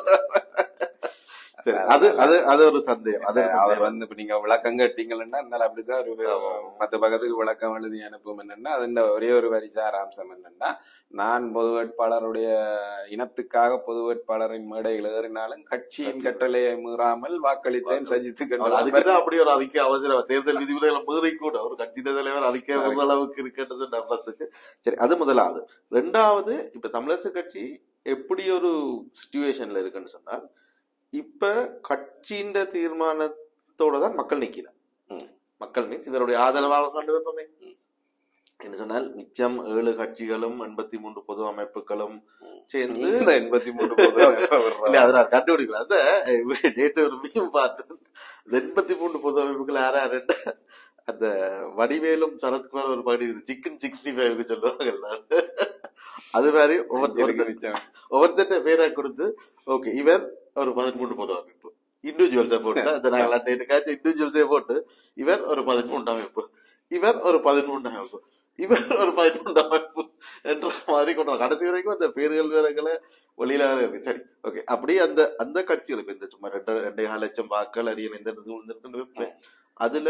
சரி, அது அது அது ஒரு சந்தேகம் அது ஒரு அவர் சந்தேகம். வந்து இப்ப நீங்க விளக்கம் கேட்டீங்கன்னா இருந்தாலும் அப்படிதான் ஒரு ஆமா. பத்து பக்கத்துக்கு விளக்கம் எழுதி அனுப்பும் என்னன்னா அதுல ஒரே ஒரு வரி சாராம்சம் என்னன்னா நான் பொது வேட்பாளருடைய இனத்துக்காக பொது வேட்பாளரின் மேடையில் ஏறினாலும் கட்சியின் கட்சி. கட்டளையை மீறாமல் வாக்களித்தேன் சஜித்து அவர் அதுக்குதான் அப்படி ஒரு அறிக்கை அவசரம் தேர்தல் விதிமுறைகளை மீறி கூட ஒரு கட்சியின் தலைவர் அறிக்கை ஒரு அளவுக்கு இருக்குன்னு சொன்ன பஸ்ஸுக்கு சரி அது முதலாவது ரெண்டாவது இப்ப தமிழரசு கட்சி எப்படி ஒரு சுச்சுவேஷன்ல இருக்குன்னு சொன்னால் இப்ப கட்சியின் தீர்மானத்தோட தான் மக்கள் நிக்கிறார் ம். மக்கள் மீன்ஸ் இவருடைய ஆதரவாளர் கொண்டு வைப்போமே என்று சொன்னால் மிச்சம் ஏழு கட்சிகளும் எண்பத்தி மூன்று பொது அமைப்புகளும் சேர்ந்து இந்த எண்பத்தி மூணு இல்ல அதை நான் கண்டுபிடிக்கல அந்த நேற்று ஒரு மீம் பார்த்தேன் இந்த எண்பத்தி மூணு பொது அமைப்புகள் யாரா ரெண்டு அந்த வடிவேலும் சரத்குமார் ஒரு பகுதி சிக்கன் சிக்ஸ்டி ஃபைவ்க்கு சொல்லுவாங்க அது மாதிரி ஒவ்வொருத்தருக்கு ஒவ்வொருத்தட்ட பேரை கொடுத்து ஓகே இவர் ஒரு பதிமூன்று பொது அமைப்பு இண்டிவிஜுவல்ஸை போட்டு அந்த நாங்கள் அட்டைக்காச்சும் இண்டிவிஜுவல்ஸே போட்டு இவர் ஒரு பதிமூன்று அமைப்பு இவர் ஒரு பதிமூன்று அமைப்பு இவர் ஒரு பதிமூன்று அமைப்பு என்ற மாதிரி கொண்டு வராங்க. கடைசி வரைக்கும் அந்த பேர்கள் வேறங்களை வெளியில வேற இருக்கு சரி ஓகே அப்படியே அந்த அந்த கட்சிகளுக்கு இந்த சும்மா ரெண்டு ரெண்டே கால் லட்சம் வாக்கள் அரியன் இந்த இது விழுந்திருக்குன்னு வைப்பேன். அதுல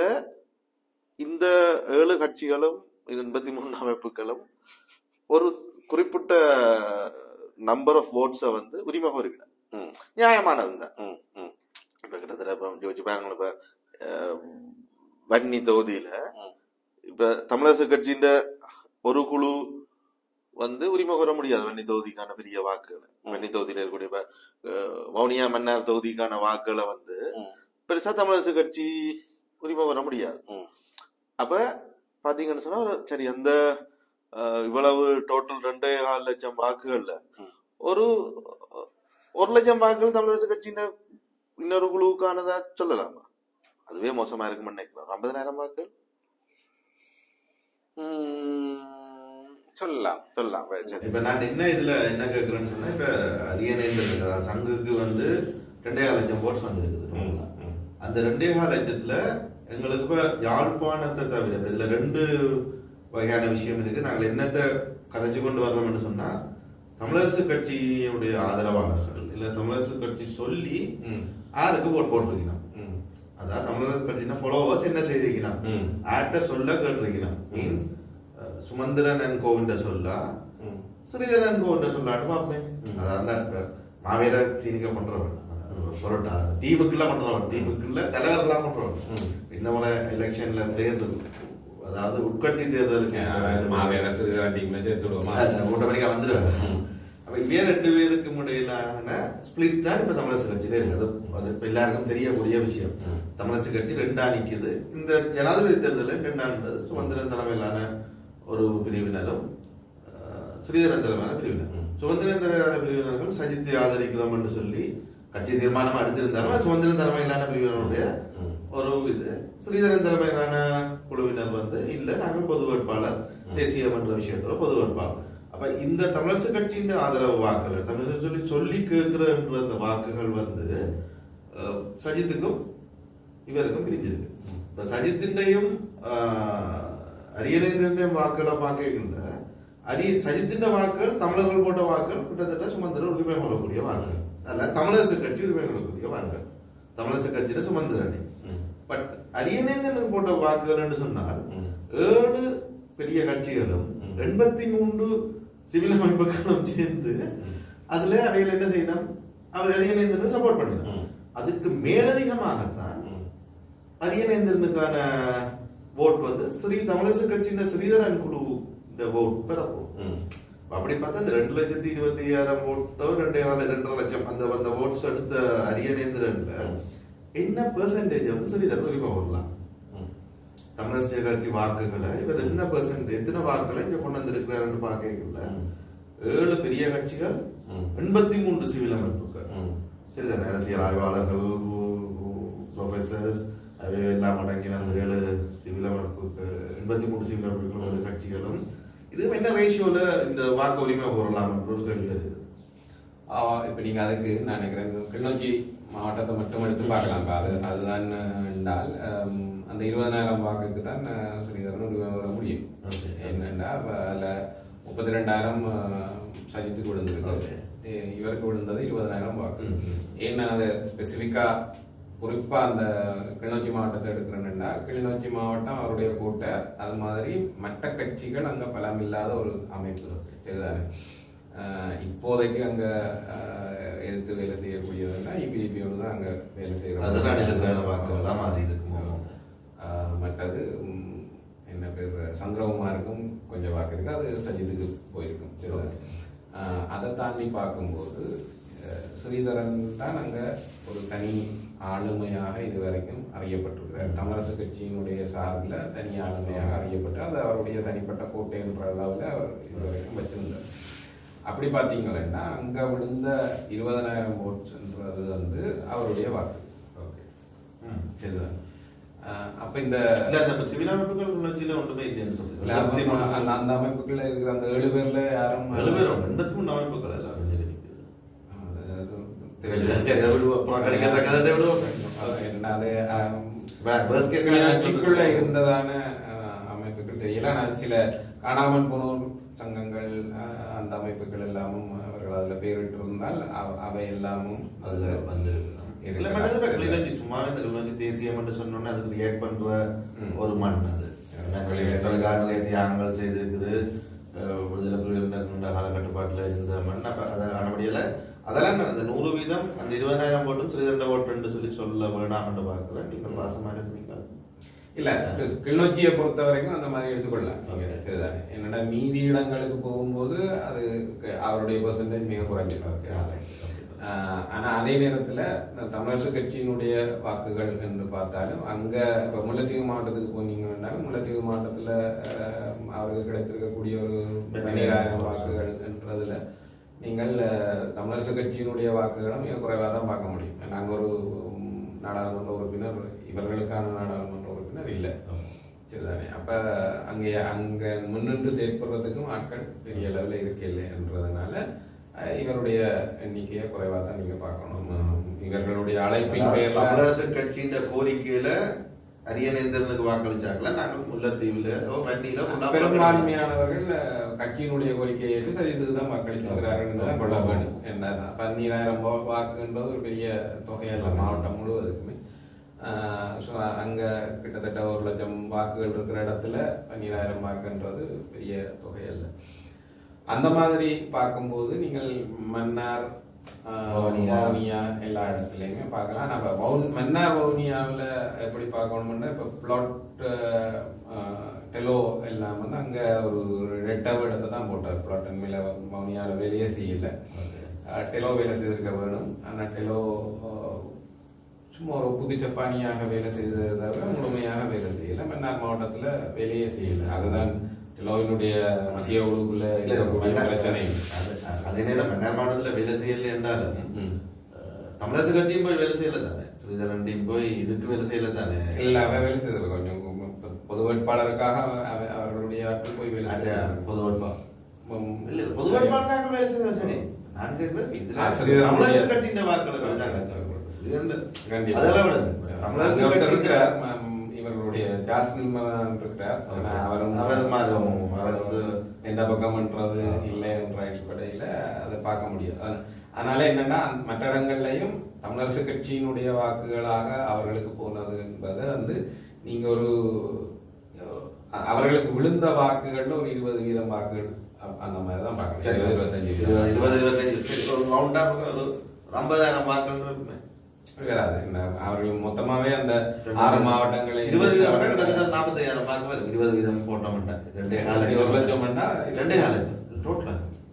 இந்த ஏழு கட்சிகளும் எண்பத்தி மூணு அமைப்புகளும் ஒரு குறிப்பிட்ட நம்பர் ஆஃப் ஓட்ஸை வந்து உரிமை கோருகிறார் ம். நியாயமானது தான் இப்ப கிட்டத்தட்ட இப்ப ஜோதிச்சு பாருங்க இப்ப அஹ், வன்னி தொகுதியில ம். இப்ப தமிழரசு கட்சியின் ஒரு குழு வந்து உரிமை கோர முடியாது வன்னி தொகுதிக்கான பெரிய வாக்குகளை ம். வன்னி தொகுதியில இருக்கக்கூடிய இப்ப அஹ், வவுனியா மன்னார் தொகுதிக்கான வாக்குகளை வந்து ம். பெருசா தமிழரசு கட்சி உரிமை கோர முடியாது ம். அப்ப பாத்தீங்கன்னு சொன்னா ஒரு சரி அந்த அஹ், இவ்வளவு டோட்டல் ரெண்டே கால் லட்சம் வாக்குகள்ல ம். ஒரு ஒரு லட்சம் வாக்குகள் தமிழரசு கட்சியின் இன்னொரு குழுவுக்கானதா சொல்லலாமா அதுவே மோசமா இருக்கும்னு நினைக்கிறேன் ஐம்பதனாயிரம் வாக்குகள் சொல்லலாம் சொல்லலாம் இப்ப நான் என்ன இதுல என்ன கேக்குறேன்னு சொன்னா இப்ப அரியணை சங்குக்கு வந்து ரெண்டே கால் லட்சம் போட்ஸ் வந்துருக்குது அந்த ரெண்டே கால் லட்சத்துல எங்களுக்கு இப்ப யாழ்ப்பாணத்தை தவிர இப்ப இதுல ரெண்டு வகையான விஷயம் இருக்கு நாங்கள் என்னத்தை கதைச்சு கொண்டு வர்றோம்னு சொன்னா தமிழரசு கட்சியுடைய ஆதரவாளர்கள் இல்ல தமிழரசு கட்சி சொல்லி யாருக்கு ஓட் போட்டிருக்கணும் அதாவது தமிழரசு கட்சினா ஃபாலோவர்ஸ் என்ன செய்திருக்கணும் ஆட்ட சொல்ல கேட்டிருக்கணும் மீன்ஸ் சுமந்திரன் அண்ட் கோவிண்ட சொல்லா ஸ்ரீதரன் கோவிண்ட சொல்லான்னு பார்ப்பேன் அதாவது அந்த இப்ப மாவீர சீனிக்க பண்றவன் பொருட்டா டீமுக்குள்ள பண்றவன் டீமுக்குள்ள தலைவர்களா பண்றவன் இந்த முறை எலெக்ஷன்ல தேர்தல் அதாவது உட்கட்சி தேர்தலுக்கு ஆட்டோமேட்டிக்கா வந்துடுவாங்க அப்ப இவே ரெண்டு பேருக்கும் இடையிலான ஸ்பிளிட் தான் இப்ப தமிழரசு கட்சியில இருக்கு அது அது இப்ப எல்லாருக்கும் தெரியக்கூடிய விஷயம் தமிழரசு கட்சி ரெண்டா நிக்குது இந்த ஜனாதிபதி தேர்தலில் ரெண்டான்றது சுமந்திரன் தலைமையிலான ஒரு பிரிவினரும் அஹ், ஸ்ரீதரன் தலைமையிலான பிரிவினர் சுமந்திரன் தலைமையிலான பிரிவினர்கள் சஜித்தை ஆதரிக்கிறோம் என்று சொல்லி கட்சி தீர்மானம் எடுத்திருந்தாலும் சுமந்திரன் தலைமையிலான பிரிவினருடைய ஒரு இது ஸ்ரீதரன் தலைமையிலான குழுவினர் வந்து இல்ல நாங்கள் பொது வேட்பாளர் தேசியம் என்ற விஷயத்தோட பொது வேட்பாளர் அப்ப இந்த தமிழரசு கட்சியின் ஆதரவு வாக்குகள் தமிழரசு சொல்லி சொல்லி கேட்கிற என்ற அந்த வாக்குகள் வந்து அஹ், சஜித்துக்கும் இவருக்கும் பிரிஞ்சிருக்கு இப்ப சஜித்தின்டையும் அரியணைந்தின் வாக்குகளை பார்க்கல அரிய சஜித்தின் வாக்குகள் தமிழர்கள் போட்ட வாக்குகள் கிட்டத்தட்ட சுமந்திரன் உரிமை கொள்ளக்கூடிய வாக்குகள் அல்ல தமிழரசு கட்சி உரிமை கொள்ளக்கூடிய வாக்குகள் தமிழரசு கட்சியில சுமந்திரன் பட் அரியணைந்தன் போட்ட வாக்குகள் என்று சொன்னால் ஏழு பெரிய கட்சிகளும் எண்பத்தி மூன்று சிவில் அமைப்புகளும் சேர்ந்து அதுல அவைகள் என்ன செய்யணும் அவர் அரியணைந்தனை சப்போர்ட் பண்ணினார் அதுக்கு மேலதிகமாகத்தான் அரியநேந்திரனுக்கான ஓட் வந்து ஸ்ரீ தமிழரசு கட்சியின் ஸ்ரீதரன் குழு ஓட் பெறப்போம் அப்படி பார்த்தா இந்த ரெண்டு லட்சத்தி இருபத்தி ஐயாயிரம் ஓட்டோ ரெண்டே கால ரெண்டரை லட்சம் அந்த அந்த ஓட்ஸ் எடுத்த அரியநேந்திரன்ல என்ன பெர்சன்டேஜ் வந்து சரி தருமபுரிமா வரலாம் தமிழக கட்சி வாக்குகளை இவர் என்ன பெர்சன்ட் எத்தனை வாக்குகளை இங்க கொண்டு வந்திருக்கிறாருன்னு பார்க்கல ஏழு பெரிய கட்சிகள் எண்பத்தி மூன்று சிவில் அமைப்புகள் சரிதானே அரசியல் ஆய்வாளர்கள் ப்ரொஃபசர்ஸ் அவை எல்லாம் அடங்கின அந்த ஏழு சிவில் அமைப்புகள் எண்பத்தி மூணு சிவில் அமைப்புகள் ஏழு கட்சிகளும் இது என்ன ரேஷியோல இந்த வாக்கு உரிமை கோரலாம் என்ற ஒரு கேள்வி வருது ஆஹ் இப்ப நீங்க அதுக்கு நான் நினைக்கிறேன் கிளிநொச்சி மாவட்டத்தை மட்டும் எடுத்து பார்க்கலாம் இப்ப அது அதுதான் அஹ், என்றால் ஹம், அந்த இருபதனாயிரம் வாக்குக்கு தான் அஹ், ஸ்ரீதரன் உரிமை வர முடியும் Okay. என்னன்னா இப்ப அதுல முப்பத்தி ரெண்டாயிரம் சஜித்துக்கு விழுந்திருக்கு Okay. இ- இவருக்கு விழுந்தது இருபதனாயிரம் வாக்கு ம், ம். ஏன்னா அது ஸ்பெசிஃபிக்கா குறிப்பா அந்த கிளிநொச்சி மாவட்டத்தை எடுக்கிறேன்னா கிளிநொச்சி மாவட்டம் அவருடைய கூட்ட அது மாதிரி மற்ற கட்சிகள் அங்க பலம் இல்லாத ஒரு அமைப்பு இருக்கு சரிதானே ஆஹ் இப்போதைக்கு அங்க ஆஹ் எதிர்த்து வேலை செய்யக்கூடியதுன்னா இபிடிபியோடு தான் அங்க வேலை அதுதான் இருக்கிற செய்யறாங்க வாக்குகள் தான் மாறி இருக்குமோ ஆஹ் மற்றது ம், என்ன பேர் சந்திரகுமாருக்கும் கொஞ்சம் வாக்கு இருக்கு அது சஜித்துக்கு போயிருக்கும் சரிதானே? ஆஹ் அதை தாண்டி பார்க்கும்போது அஹ், ஸ்ரீதரன் தான் அங்க ஒரு தனி ஆளுமையாக இதுவரைக்கும் அறியப்பட்டிருக்கிறார் தமிழரசு கட்சியினுடைய சார்பில் தனி ஆளுமையாக அறியப்பட்டு அது அவருடைய தனிப்பட்ட கோட்டை என்ற அளவில் அவர் இதுவரைக்கும் வச்சிருந்தார் அப்படி பார்த்தீங்கன்னா அங்க விழுந்த இருபதனாயிரம் ஓட்ஸ்ன்றது வந்து அவருடைய வாக்கு ஓகே ம். சரிதான் ஆஹ் அப்ப இந்த இல்ல அந்த சிவில் அமைப்புகள் உள்ளச்சில ஒன்றுமே இல்லைன்னு இல்ல, சொல்லுங்க அப்ப அந்த அந்த அமைப்புக்குள்ள இருக்கிற அந்த ஏழு பேர்ல யாரும் ஏழு பேரும் எண்பத்தி மூணு அமைப்புகள் எல்லாம் கொஞ்சம் இருக்குது அது தெரியல. சரி, அதை விடுவோம். அப்புறம் கிடைக்கத்தக்கதை விடுவோம். அது என்ன, அது, ஆம், வே- worst case கிளிநொச்சிக்குள்ள scenario இருந்ததான ஆஹ், அமைப்புகள் தெரியல ஆனால் சில காணாமல் போனோர் சங்கங்கள் ஆஹ், அந்த அமைப்புகள் எல்லாமும் அவர்கள் அதுல பேரிட்டு இருந்தால் அவ- அவை எல்லாமும் அதுல வந்து இருக்கு. இல்ல, but அது இப்ப கிளிநொச்சி, சும்மா இந்த கிளிநொச்சி தேசியம் என்று சொன்னோன்னே அதுக்கு react பண்ற ம். ஒரு மண் அது ஏன்னா வெளியேற்றலுக்காக நிறைய தியாகங்கள் செய்திருக்குது அஹ் விடுதலை புலிகள் நீண்ட கால கட்டுப்பாட்டுல இருந்த மண் அப்ப அதை காணப்படியல அதெல்லாம் நான் அந்த நூறு வீதம் அந்த இருபதாயிரம் ஓட்டும் சிறிதண்ட ஓட்டு சொல்லி சொல்ல வேணாம் என்று பார்க்கிறேன் நீங்கள் வாசமா இருக்கிறீங்க இல்ல கி- கிளிநொச்சியை பொறுத்த வரைக்கும் அந்த மாதிரி எடுத்துக்கொள்ளலாம் நீங்க Okay. சரிதானே என்னடா மீதி இடங்களுக்கு போகும்போது அது க- அவருடைய பெர்சன்டேஜ் மிக குறைஞ்சிடும் ஆஹ் ஆனா அதே நேரத்துல இந்த தமிழரசு கட்சியினுடைய வாக்குகள் என்று பார்த்தாலும் அங்க இப்ப முல்லைத்தீவு மாவட்டத்துக்கு போனீங்கன்னாலும் முல்லைத்தீவு மாவட்டத்துல ஆஹ், அவருக்கு கிடைத்திருக்கக்கூடிய ஒரு பன்னிராயிரம் வாக்குகள் என்றதுல நீங்கள் ஆஹ், தமிழரசு கட்சியினுடைய வாக்குகளை மிக குறைவாக தான் பார்க்க முடியும் நாங்க ஒரு உம், நாடாளுமன்ற உறுப்பினர் இவர்களுக்கான நாடாளுமன்ற உறுப்பினர் இல்லை சரிதானே அப்ப அங்கே அங்க முன்னின்று செயற்படுறதுக்கும் ஆட்கள் பெரிய அளவில் இருக்கையில்லை என்றதுனால அஹ், இவருடைய எண்ணிக்கையை குறைவா தான் நீங்க பார்க்கணும் உம், இவர்களுடைய அழைப்பின் அதாவது பேர்ல தமிழரசு கட்சியின் கோரிக்கையில அரியநேந்திரனுக்கு வாக்களிச்சாங்களா நாங்கள் முல்லைத்தீவுல ஓ, வன்னியில ஃபுல்லா பெரும்பான்மையானவர்கள் அஹ், கட்சியினுடைய கோரிக்கையை ஏற்று சரிதுதான் வாக்களித்திருக்கிறார்கள் தான் கொள்ள வேண்டும் என்ன பன்னீராயிரம் வா- வாக்குன்றது ஒரு பெரிய தொகையல்ல மாவட்டம் முழுவதுக்குமே ஆஹ் so அங்க கிட்டத்தட்ட ஒரு லட்சம் வாக்குகள் இருக்கிற இடத்துல பன்னீராயிரம் வாக்குன்றது பெரிய தொகை அல்ல அந்த மாதிரி பார்க்கும்போது நீங்கள் மன்னார் ஆஹ், வவுனியா. வவுனியா எல்லா இடத்துலயுமே பார்க்கலாம் நம்ம வவுன்- மன்னார் வவுனியாவில் எப்படி பார்க்கணும்னா இப்போ பிளாட் டெலோ எல்லாம் வந்து அங்க ஒரு ரெட்டாவ இடத்தை தான் போட்டார் பிளாட் மேல வவுனியாவில் வேலையே செய்யல அஹ், டெலோ வேலை செய்திருக்க வேணும் ஆனா டெலோ அஹ், சும்மா ஒரு புது சப்பானியாக வேலை செய்ததை தவிர முழுமையாக வேலை செய்யல மன்னார் மாவட்டத்துல வேலையே செய்யல அதுதான் டெலோவினுடைய மத்திய உழுவுல இருக்கக்கூடிய பிரச்சனை அது- அதே நேரம் மன்னார் மாவட்டத்துல வேலை செய்யல என்றாலும் ம். அஹ், தமிழரசு கட்சியும் போய் வேலை செய்யல தானே ஸ்ரீதரண்டியும் போய் இதுக்கு வேலை செய்யல தானே இல்ல அவ வேலை செய்தது கொஞ்சம் பொது வேட்பாளருக்காக அவ- அவ- அவர்களுடைய ஆட்கள் போய் வேலை அது செய்தாங்க. பொது வேட்பா உம், இல்ல பொது வேட்பாளராக வேலை செய்யல சரி நான் கேட்கிறது இதுல ஆ, ஸ்ரீதரனுடைய- தமிழரசு கட்சியின் வாக்களை விடுதாங்க ஸ்ரீதரன் கண்டிப்பா. அதெல்லாம் விடுங்க தமிழரசு அங்க ஒருத்தர் கட்சி இருக்கிறார் ம- இவர்களுடைய சார்ஸ் நிர்மலன் இருக்கிறார் ஆனா அவரும் அவர் மாறும் அவர் வந்து எந்த பக்கம்ன்றது இல்லை என்ற அடிப்படையில அதை பார்க்க முடியாது ஆனா- அதனால என்னன்னா அந்த மற்ற இடங்கள்லயும் தமிழரசு கட்சியினுடைய வாக்குகளாக அவர்களுக்கு போனது என்பது வந்து நீங்க ஒரு அஹ், அவர்களுக்கு விழுந்த வாக்குகள்ல ஒரு இருபது வீதம் வாக்குகள் அ- அந்த மாதிரி தான் பார்க்கணும் சரி இருபது இருபத்தஞ்சு வீதம் இருபது இருபது இருபத்தஞ்சு ஒரு ரவுண்டா ஒரு ஒரு ஐம்பதாயிரம் வாக்குகள் இருக்குமே வராது என்ன, அவர்கள் மொத்தமாவே அந்த ஆறு மாவட்டங்களை இருபது வீதம் கிட்டத்தட்ட நாற்பத்தையாயிரம் வாக்கு வரும் இருபது வீதம் போட்டோம்னா ரெண்டே கால ஒரு லட்சம் பண்ணா ரெண்டே கால லட்சம் டோட்டலா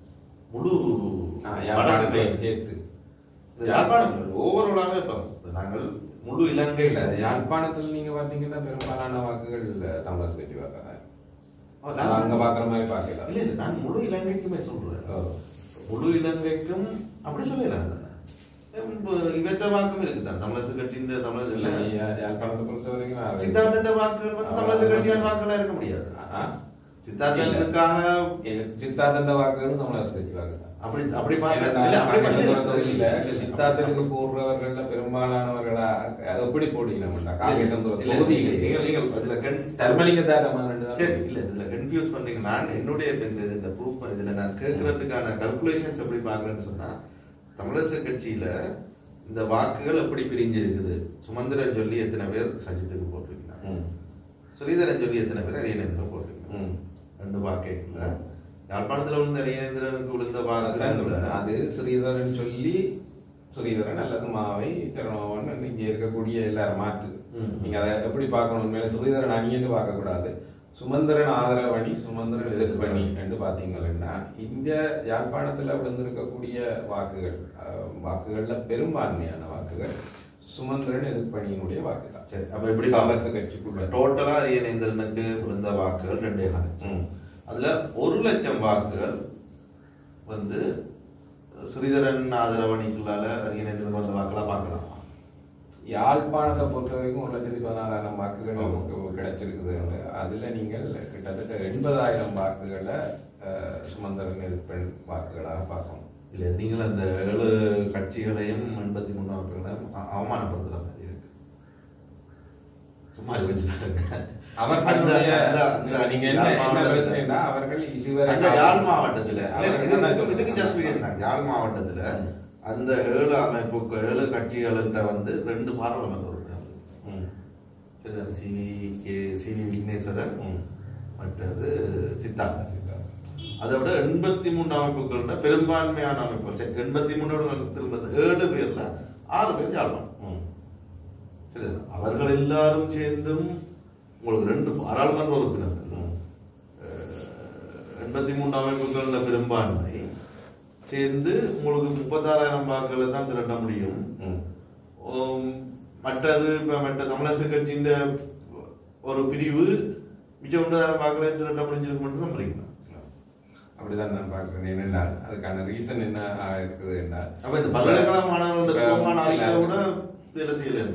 முழு ஆ, வடக்கு யாழ்ப்பாணத்தையும் சேர்த்து இந்த யாழ்ப்பாணம் ஓவராலாவே இப்போ நாங்கள் முழு இலங்கை இல்ல யாழ்ப்பாணத்தில் நீங்க பாத்தீங்கன்னா பெரும்பாலான வாக்குகள் தமிழர் கட்சி வாக்காங்க அங்க பாக்குற மாதிரி பாக்கல இல்ல இல்ல நான் முழு இலங்கைக்குமே சொல்றேன் ஓ. முழு இலங்கைக்கும் அப்படி சொல்லலாம் தானே இப்ப இவற்ற வாக்கும் இருக்குதான் தமிழரசு கட்சியின் இல்ல தமிழரசு யா- யாழ்ப்பாணத்தை பொறுத்த வரைக்கும் அது- சித்தார்த்தன் வாக்குகள் வந்து தமிழரசு கட்சியான வாக்குகளா இருக்க முடியாது ஆ? சித்தார்த்தனுக்காக இல்ல, சித்தார்த்தந்த வாக்குகளும் தமிழரசு கட்சி வாக்கு தான் அப்படி அப்படி ஏன்னா, பார்க்க இல்ல அப்படி காங்கிரஸ் பார்க்க தொகுதியில இல்ல, இல்ல. சித்தார்த்தனுக்கு போடுறவர்கள்ல பெரும்பாலானவர்களா அது எப்படி போடுவீங்கன்னா காங்கிரஸ் இல்ல, இல்ல, தொகுதியிலே நீங்கள் நீங்கள் அதுல கண் தர்மலிங்க தாரமானு சரி இல்ல இதுல கன்ஃபியூஸ் பண்ணீங்க நான் என்னுடைய இப்ப இந்த இந்த ப்ரூஃப் இதுல நான் கேட்கறதுக்கான கல்குலேஷன்ஸ் எப்படி பாக்குறேன்னு சொன்னா தமிழரசு கட்சியில இந்த வாக்குகள் எப்படி பிரிஞ்சிருக்குது சுமந்திரன் சொல்லி எத்தனை பேர் சஜித்துக்கு போட்டிருக்கிறாங்க ஸ்ரீதரன் சொல்லி எத்தனை பேர் அரியநேந்திரன் போட்டிருக்கிறாங்க ரெண்டு வாக்கேக்கல யாழ்ப்பாணத்துல விழுந்த அரியநேந்திரனுக்கு விழுந்த வாக்குகள் அது ஸ்ரீதரன் சொல்லி ஸ்ரீதரன் அல்லது மாவை திருநோவன் இங்க இருக்கக்கூடிய எல்லாரும் மாற்று ம். நீங்க அதை எப்படி பார்க்கணும் மேல ஸ்ரீதரன் அணின்னு பார்க்க கூடாது சுமந்திரன் ஆதரவு அணி சுமந்திரன் எதிர்ப்பு அணி என்று பாத்தீங்கன்னா இந்த யாழ்ப்பாணத்துல விழுந்திருக்கக்கூடிய வாக்குகள் அஹ், வாக்குகள்ல பெரும்பான்மையான வாக்குகள் சுமந்திரன் எதிர்ப்பு அணியினுடைய வாக்கு தான் சரி அப்ப எப்படி காங்கிரஸ் கட்சிக்குள்ள டோட்டலா அரியநேந்திரனுக்கு விழுந்த வாக்குகள் ரெண்டே கால் லட்சம் ம். அதுல ஒரு லட்சம் வாக்குகள் வந்து ஸ்ரீதரன் ஆதரவணிகளால அரியநேந்திரனுக்கு வந்த வாக்குகளா பார்க்கலாம் யாழ்ப்பாணத்தை பொறுத்த வரைக்கும் ஒரு லட்சத்தி பதினாறாயிரம் வாக்குகள் ஆமா. நமக்கு கிடைச்சிருக்குது அதுல நீங்கள் கிட்டத்தட்ட எண்பதாயிரம் வாக்குகளை அஹ், சுமந்திரன் எதிர்ப்பெண் வாக்குகளாக பார்க்கணும் இல்ல நீங்கள் அந்த ஏழு கட்சிகளையும் எண்பத்தி மூணு வாக்குகளையும் அ- அவமானப்படுத்துற மாதிரி இருக்கு சும்மா யோசிச்சு பாருங்க. அவர்களுடைய அந்த- அந்த- அந்த நீங்க என்ன யாழ் என்ன மாவட்டத்துல- பிரச்சனைனா அவர்கள் இதுவரை அந்த யாழ் மாவட்டத்துல இல்ல, அவர்கள் இது- தான் இதுக்கு- இதுக்கு சொல்றாங்க. ஜஸ்ட் தான் யாழ் மாவட்டத்துல அந்த ஏழு அமைப்பு ஏழு கட்சிகள்கிட்ட வந்து ரெண்டு பாராளுமன்ற உறுப்பினர்கள் ம். சரிதானே? சிவி கே- சிவி விக்னேஸ்வரன் ம். மற்றது சித்தார்த்தன் அதை விட எண்பத்தி மூணு அமைப்புகளோட பெரும்பான்மையான அமைப்புகள் சரி, எண்பத்தி மூணோட திரும்ப ஏழு பேர்ல ஆறு பேர் யாழ்ப்பாணம் ம். சரி அவர்கள் எல்லாரும் சேர்ந்தும் உங்களுக்கு ரெண்டு பாராளுமன்ற உறுப்பினர்கள் ம். எண்பத்தி மூணு அமைப்புகள பெரும்பான்மை சேர்ந்து உங்களுக்கு முப்பத்தாறாயிரம் வாக்குகளை தான் திரட்ட முடியும் ம். உம், மற்றது இப்ப மற்ற தமிழரசு கட்சியின் ஒரு பிரிவு மிச்சம் ஒன்பதாயிரம் வாக்குகளை திரட்ட முடிஞ்சிருக்கும் மட்டும் நம்புறீங்களா அப்படிதான் நான் பார்க்கிறேன் என்னென்னால் அதுக்கான ரீசன் என்ன இருக்குது என்றால் அப்ப இந்த பல்கலைக்கழக மாணவர்களோட இப்ப சுகமான அறிக்கை இல்ல. கூட வேலை செய்யல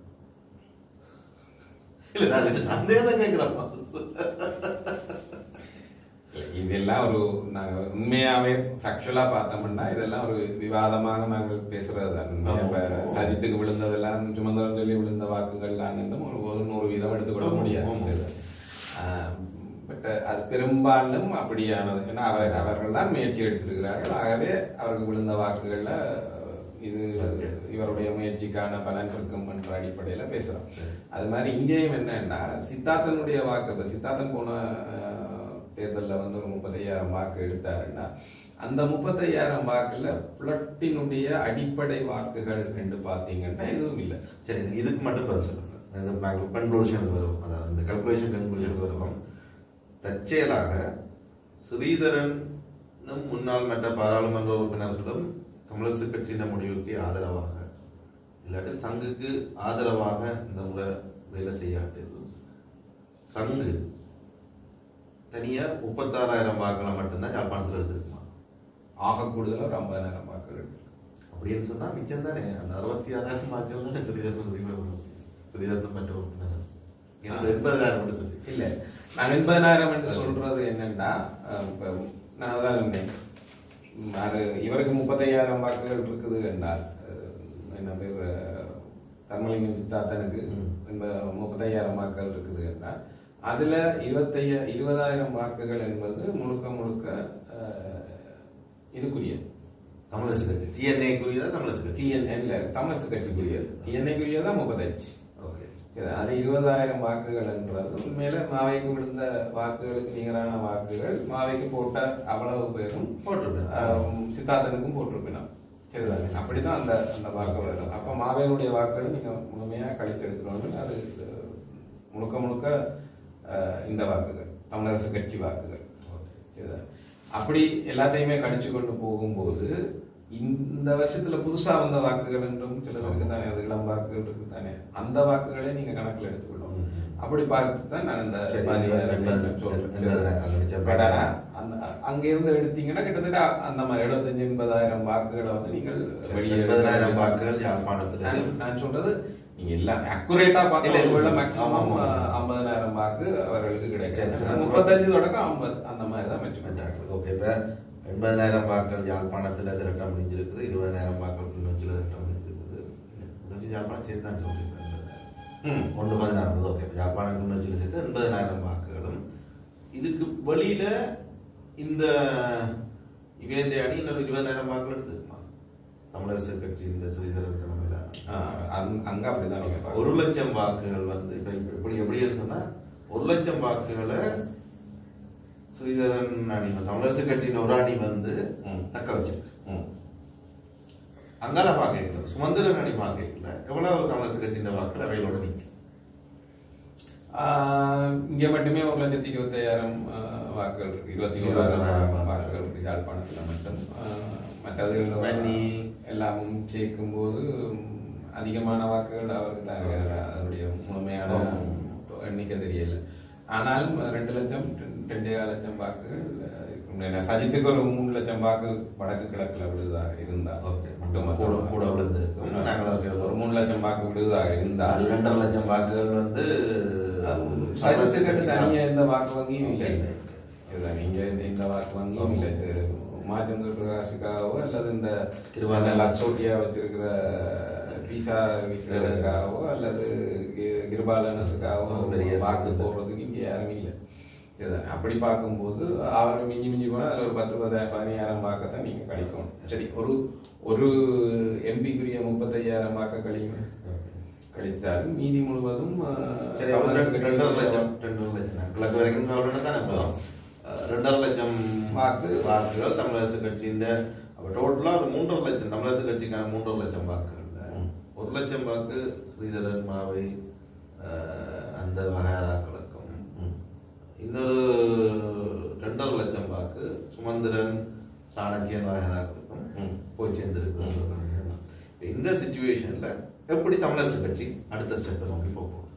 இல்ல நான் இது சந்தேகம் கேட்கிறேன் இதெல்லாம் ஒரு நாங்க உண்மையாவே ஃபேக்சுவலா பார்த்தோம்னா இதெல்லாம் ஒரு விவாதமாக நாங்கள் பேசுறது தான் உண்மையா இப்ப ஆமா. சஜித்துக்கு விழுந்ததெல்லாம் சுமந்திரன் சொல்லி விழுந்த வாக்குகள் தான் ஒரு ஒரு நூறு வீதம் எடுத்துக்கொள்ள ஆமா, முடியாது ஆமா. பட் அது பெரும்பாலும் அப்படியானது ஏன்னா அவர் அவர்கள் தான் முயற்சி எடுத்திருக்கிறார்கள் ஆகவே அவருக்கு விழுந்த வாக்குகள்ல இது இவருடைய முயற்சிக்கான பலன் இருக்கும் என்ற அடிப்படையில பேசுறோம் அது மாதிரி இங்கேயும் என்னன்னா சித்தார்த்தனுடைய வாக்கு இப்ப சித்தார்த்தன் போன அஹ், தேர்தல்ல வந்து ஒரு முப்பத்தையாயிரம் வாக்கு எடுத்தாருன்னா அந்த முப்பத்தையாயிரம் வாக்குல புலட்டினுடைய அடிப்படை வாக்குகள் என்று பாத்தீங்கன்னா எதுவும் இல்லை சரி இதுக்கு மட்டும் பதில் சொல்லுங்க இது நாங்கள் கன்க்ளூஷனுக்கு வருவோம் அதாவது இந்த கல்குலேஷன் கன்க்ளூஷனுக்கு வருவோம் தற்செயலாக ஸ்ரீதரனும் முன்னாள் மற்ற பாராளுமன்ற உறுப்பினர்களும் தமிழரசு கட்சியின் முடிவுக்கு ஆதரவாக இல்லாட்டி சங்குக்கு ஆதரவாக இந்த முறை வேலை செய்யாட்டில் சங்கு தனியா முப்பத்தாறாயிரம் வாக்குகளை மட்டும்தான் யாழ்ப்பாணத்தில் எடுத்திருக்குமா ஆக கூடுதலா ஒரு ஐம்பதாயிரம் வாக்குகள் அப்படின்னு சொன்னா மிச்சம் தானே அந்த அறுபத்தி ஆறாயிரம் வாக்குகள் தானே ஸ்ரீதரன் உரிமை வரும் ஸ்ரீதரன் மற்ற உறுப்பினர் எனக்கு எண்பதாயிரம் மட்டும் சொல்லி இல்ல நான் எண்பதாயிரம் என்று சொல்றது என்னன்னா அஹ், இப்ப நான் அதான் சொன்னேன் ம், அது இவருக்கு முப்பத்தையாயிரம் வாக்குகள் இருக்குது என்றால் அஹ், என்ன பேர் அஹ், தர்மலிங்கம் சித்தார்த்தனுக்கு ம். எண்ப- முப்பத்தையாயிரம் வாக்குகள் இருக்குது என்றால் அதுல இருபத்தைய இருபதாயிரம் வாக்குகள் என்பது முழுக்க முழுக்க அஹ், இதுக்குரியது தமிழரசு கட்சி டிஎன்ஏ குறியதா தமிழரசு கட்சி டிஎன்எல்ல தமிழரசு கட்சிக்குரியது டிஎன்ஏக்குரியதா முப்பத்தஞ்சு ஓகே சரி, அது இருபதாயிரம் வாக்குகள் என்றது உண்மையில மாவைக்கு விழுந்த வாக்குகளுக்கு நிகரான வாக்குகள் மாவைக்கு போட்ட அவ்வளவு பேரும் போட்டிருப்பேன் ஆஹ், சித்தார்த்தனுக்கும் போட்டிருப்பினோம் சரிதானே அப்படிதான் அந்த அந்த வாக்கு வரும் அப்ப மாவையினுடைய வாக்குகள் நீங்க முழுமையா கழிச்சு எடுத்துக்கணும் அது அஹ், முழுக்க முழுக்க ஆஹ், இந்த வாக்குகள் தமிழரசு கட்சி வாக்குகள் சரிதான் அப்படி எல்லாத்தையுமே கழிச்சு கொண்டு போகும்போது இந்த வருஷத்துல புதுசா வந்த வாக்குகள் என்றும் சிலருக்கு தானே அது இளம் வாக்குகள் இருக்கு தானே அந்த வாக்குகளை நீங்க கணக்குல எடுத்துக்கொள்ளும் ம். அப்படி பார்த்து தான் நான் இந்த சரி, பதினாறு எண்பது- சொல்றேன். எண்பது- அந்த மிச்சம் But ஆனா, அந்த- அங்க இருந்து எடுத்தீங்கன்னா கிட்டத்தட்ட அந்த மாதிரி எழுபத்தஞ்சு எண்பதாயிரம் வாக்குகளை வந்து நீங்கள் வெளியே எண்பதாயிரம் வாக்குகள் யாழ்ப்பாணத்தில் நான் நான் சொல்றது நீங்க எல்லாம் அக்குரேட்டா இல்ல, பார்த்தா இல்ல. ஒருவேளை மேக்ஸிமம் ஆமா, ஆமா. ஐம்பதனாயிரம் வாக்கு அவர்களுக்கு சரி, கிடைக்கும் சரி. முப்பத்தஞ்சு தொடக்கம் ஐம்பது அந்த மாதிரி தான் வச்சுக்கோங்க ஓகே இப்ப எண்பதாயிரம் வாக்குகள் யாழ்ப்பாணத்தில் திரட்ட முடிஞ்சிருக்குது இருபதாயிரம் வாக்குகள் கிளிநொச்சியில் திரட்ட முடிஞ்சிருக்குது கிளிநொச்சி யாழ்ப்பாணம் சேர்த்து தான் சொல்லியிருக்கேன் ம். ஒன்று பதினாறு ஓகே யாழ்ப்பாணம் கிளிநொச்சியில் சேர்த்து எண்பதாயிரம் வாக்குகளும் இதுக்கு வெளியில இந்த இவேந்த அணி இன்னொரு இருபதாயிரம் வாக்குகள் எடுத்துருக்குமா தமிழரசு கட்சி இந்த ஸ்ரீதரன் தலைமையில ஆ, அங்க- அங்க அப்படிதான் நீங்க பார்க்கணும். ஒரு லட்சம் வாக்குகள் வந்து இப்ப இப்ப எப்படி எப்படின்னு சொன்னா ஒரு லட்சம் வாக்குகளை ஸ்ரீதரன் அணி தமிழரசு கட்சியின் ஒரு அணி வந்து ம். தக்க வச்சிருக்கு ம். அங்கால பாக்கல சுமந்திரன் அணி பாக்கல எவ்வளவு தமிழரசு கட்சியின் வாக்குகள் அவைகளோட நிக்கு ஆ, இங்க மட்டுமே ஒரு லட்சத்தி இருபத்தி ஐயாயிரம் வாக்குகள் இருக்கு இருபத்தி ஓராயிரம் இருபத்தாயிரம் வாக்குகள் இருக்கு யாழ்ப்பாணத்துல மட்டும் ஆ, மற்றது வன்னி. எல்லாமும் சேர்க்கும் போது அதிகமான வாக்குகள் அவருக்கு தான் இருக்கு. அதனுடைய முழுமையான எண்ணிக்கை தெரியல ஆனாலும் ரெண்டு லட்சம் ரெண்டு- ரெண்டே கால் லட்சம் வாக்குகள் அஹ், இருக்கும். ஏன்னா சஜித்துக்கு ஒரு மூணு லட்சம் வாக்கு வடக்கு கிழக்குல விழுதாக இருந்தா ஓகே மட்டும் கூட கூட விழுந்திருக்கும் நாங்கள் அதுக்கு ஒரு மூணு லட்சம் வாக்கு விழுதாக இருந்தால் ரெண்டரை லட்சம் வாக்குகள் வந்து சஜித்துக்கு தனியா எந்த வாக்கு வங்கியும் இல்லை இல்லை. இதுதான் நீங்க இந்த- இந்த வாக்கு வங்கியும் இல்லை சரி, மாச்சந்திர பிரகாஷுக்காகவோ அல்லது இந்த கிருபாலன். இந்த லக்ஸோட்டியா வச்சிருக்கிற பீசா விற்கிறதுக்காகவோ அல்லது கி- கிருபாலனஸுக்காகவோ ஒரு பெரிய வாக்கு சக்தி. போடுறதுக்கு இங்க யாரும் இல்லை இதுதான் அப்படி பார்க்கும்போது அவர்கள் மிஞ்சி மிஞ்சி போனா அதுல ஒரு பத்து பதாயிரம் பதினாயிரம் வாக்கத்தான் நீங்க கழிக்கணும் சரி ஒரு ஒரு எம்பிக்குரிய முப்பத்தையாயிரம் வாக்க கழிங்க கழிச்சாலும் மீதி முழுவதும் அஹ், சரி ஒரு தமிழக ரெண்டு- ரெண்டரை கட்சியினுடைய லட்சம் ரெண்டரை லட்சம் கிழக்கு வரைக்கும் கவர்னர் தானே போகிறோம் ரெண்டரை லட்சம் வாக்கு. வாக்குகள் தமிழரசு கட்சியின் அப்ப டோட்டலா ஒரு மூன்றரை லட்சம் தமிழரசு கட்சிக்கான மூன்றரை லட்சம் வாக்குகள் ஒரு லட்சம் வாக்கு ஸ்ரீதரன் மாவை அஹ், அந்த வகையாராக்களுக்கும் இன்னொரு ரெண்டரை லட்சம் வாக்கு சுமந்திரன் சாணக்கியன் வகையாராக்களுக்கும் ம். போய் சேர்ந்திருக்கு இந்த சுச்சுவேஷன்ல எப்படி தமிழரசு கட்சி அடுத்த ஸ்டெப்பை நோக்கி போக போகுது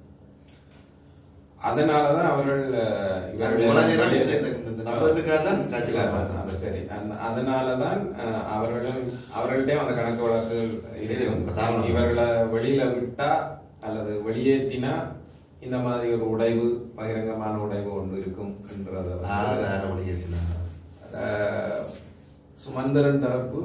அதனாலதான் அவர்கள் அஹ், இவர்கள் இவ்வளவு நேரம் வெளியே- இந்த- இந்த- இந்த நம்பர்ஸுக்காக தான் காட்சி இல்ல, கொடுப்பாங்க. அது சரி அந்த- அதனாலதான் அஹ், அவர்களும் அவர்கள்ட்டே அந்த கணக்கு வழக்குகள் இருக்கும் இருக்கும். தாராளமா. இவர்களை வெளியில விட்டா அல்லது வெளியேற்றினா இந்த மாதிரி ஒரு உடைவு பகிரங்கமான உடைவு ஒன்று இருக்கும் என்றத வந்து, யார் யாரை வெளியேற்றினாங்க? அஹ், சுமந்திரன் தரப்பு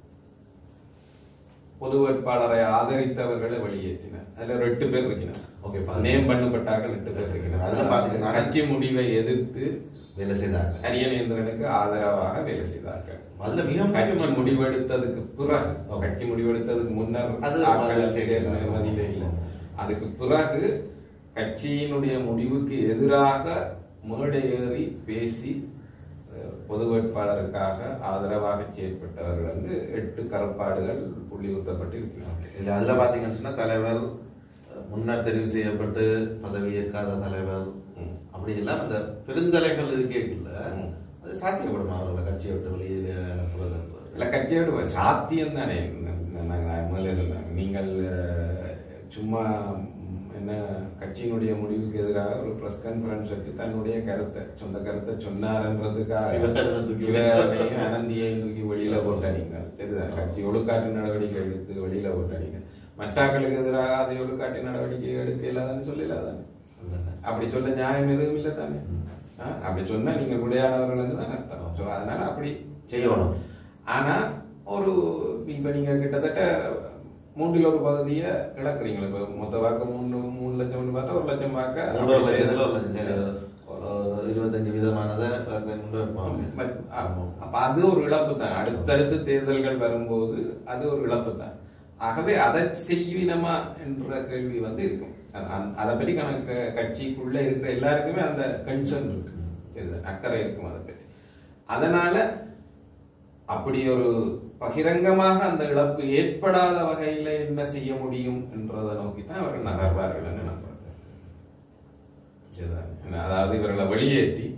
பொது வேட்பாளரை ஆதரித்தவர்களை வெளியேற்றினர் அதுல ஒரு எட்டு பேர் இருக்கணும் Okay, பா. நேம் பண்ணப்பட்டார்கள் எட்டு பேர் அதுல இருக்கணும் பாத்தீங்கன்னா- கட்சி முடிவை எதிர்த்து வேலை செய்தாங்க அரியநேந்திரனுக்கு ஆதரவாக வேலை செய்தார்கள் அதுல மிக கட்சி முக்கியமான முடிவெடுத்ததுக்கு பிறகு Okay. கட்சி முடிவெடுத்ததுக்கு முன்னர் அது ஆட்கள் அது சரி, சேர்ந்த அது மதியில இல்ல ஆமா. அதுக்கு பிறகு கட்சியினுடைய முடிவுக்கு எதிராக மேடை ஏறி பேசி அஹ், பொது வேட்பாளருக்காக ஆதரவாக செயற்பட்டவர்கள் வந்து எட்டு கரப்பாடுகள் புள்ளி ஊத்தப்பட்டு இருக்கிறார்கள் இதுல அதுல பாத்தீங்கன்னு சொன்னா தலைவர் அஹ், முன்னர் தெரிவு செய்யப்பட்டு பதவி ஏற்காத தலைவர் ம். அப்படி எல்லாம் அந்த பெருந்தலைகள் இருக்கேக்குள்ள ம். அது சாத்தியப்படுமா அவர்களை கட்சியை விட்டு வெளியில அனுப்புறது இல்ல கட்சியோட சாத்தியம் தானே நாங்கள் முதல்ல சொன்னாங்க நீங்கள் அஹ், சும்மா ம், என்ன கட்சியினுடைய முடிவுக்கு எதிராக ஒரு பிரஸ் கான்ஃபரன்ஸ் வச்சு தன்னுடைய கருத்தை சொந்த கருத்தை சொன்னார்ன்றதுக்காக சிவகாரனை தூக்கி சிவகாரனையும் அனந்தியையும் தூக்கி வெளியில போட்டானீங்க சரிதான் கட்சி ஒழுக்காட்டு நடவடிக்கை எடுத்து வெளியில போட்டானீங்க மற்றாக்களுக்கு எதிராக அதை ஒழுக்காட்டு நடவடிக்கை எடுக்க இல்லாதான்னு சொல்லலாதானே அப்படி சொல்ல நியாயம் எதுவும் இல்லை தானே ஆ, அப்படி சொன்னா நீங்க குடையானவர்கள் தான் அர்த்தம் ஸோ அதனால அப்படி செய்யணும் ஆனா ஒரு இப்ப நீங்க கிட்டத்தட்ட மூன்றில் ஒரு பகுதியை இழக்குறீங்க இப்ப மொத்த வாக்கு மூணு மூணு லட்சம் பார்த்தா ஒரு லட்சம் வாக்க மூன்றரை லட்சத்துல ஒரு லட்சம் சரி, ஒரு இருபத்தஞ்சு விதமானதை கொண்டு வைப்பாங்க. பட், ஆ- அப்ப அது ஒரு இழப்பு தான் அடுத்தடுத்து தேர்தல்கள் வரும்போது அது ஒரு இழப்பு தான் ஆகவே அதை செய்வினமா என்ற கேள்வி வந்து இருக்கும் அ- அ- அதை பற்றி கணக்கு கட்சிக்குள்ள இருக்கிற எல்லாருக்குமே அந்த கன்சர்ன் இருக்கு சரிதான் அக்கறை இருக்கும் அதை பற்றி அதனால அப்படி ஒரு பகிரங்கமாக அந்த இழப்பு ஏற்படாத வகையில என்ன செய்ய முடியும் என்றதை நோக்கி தான் அவர்கள் நகர்வார்கள் என்று நம்புறேன் இதுதான். என்ன, அதாவது இவர்களை வெளியேற்றி ம்.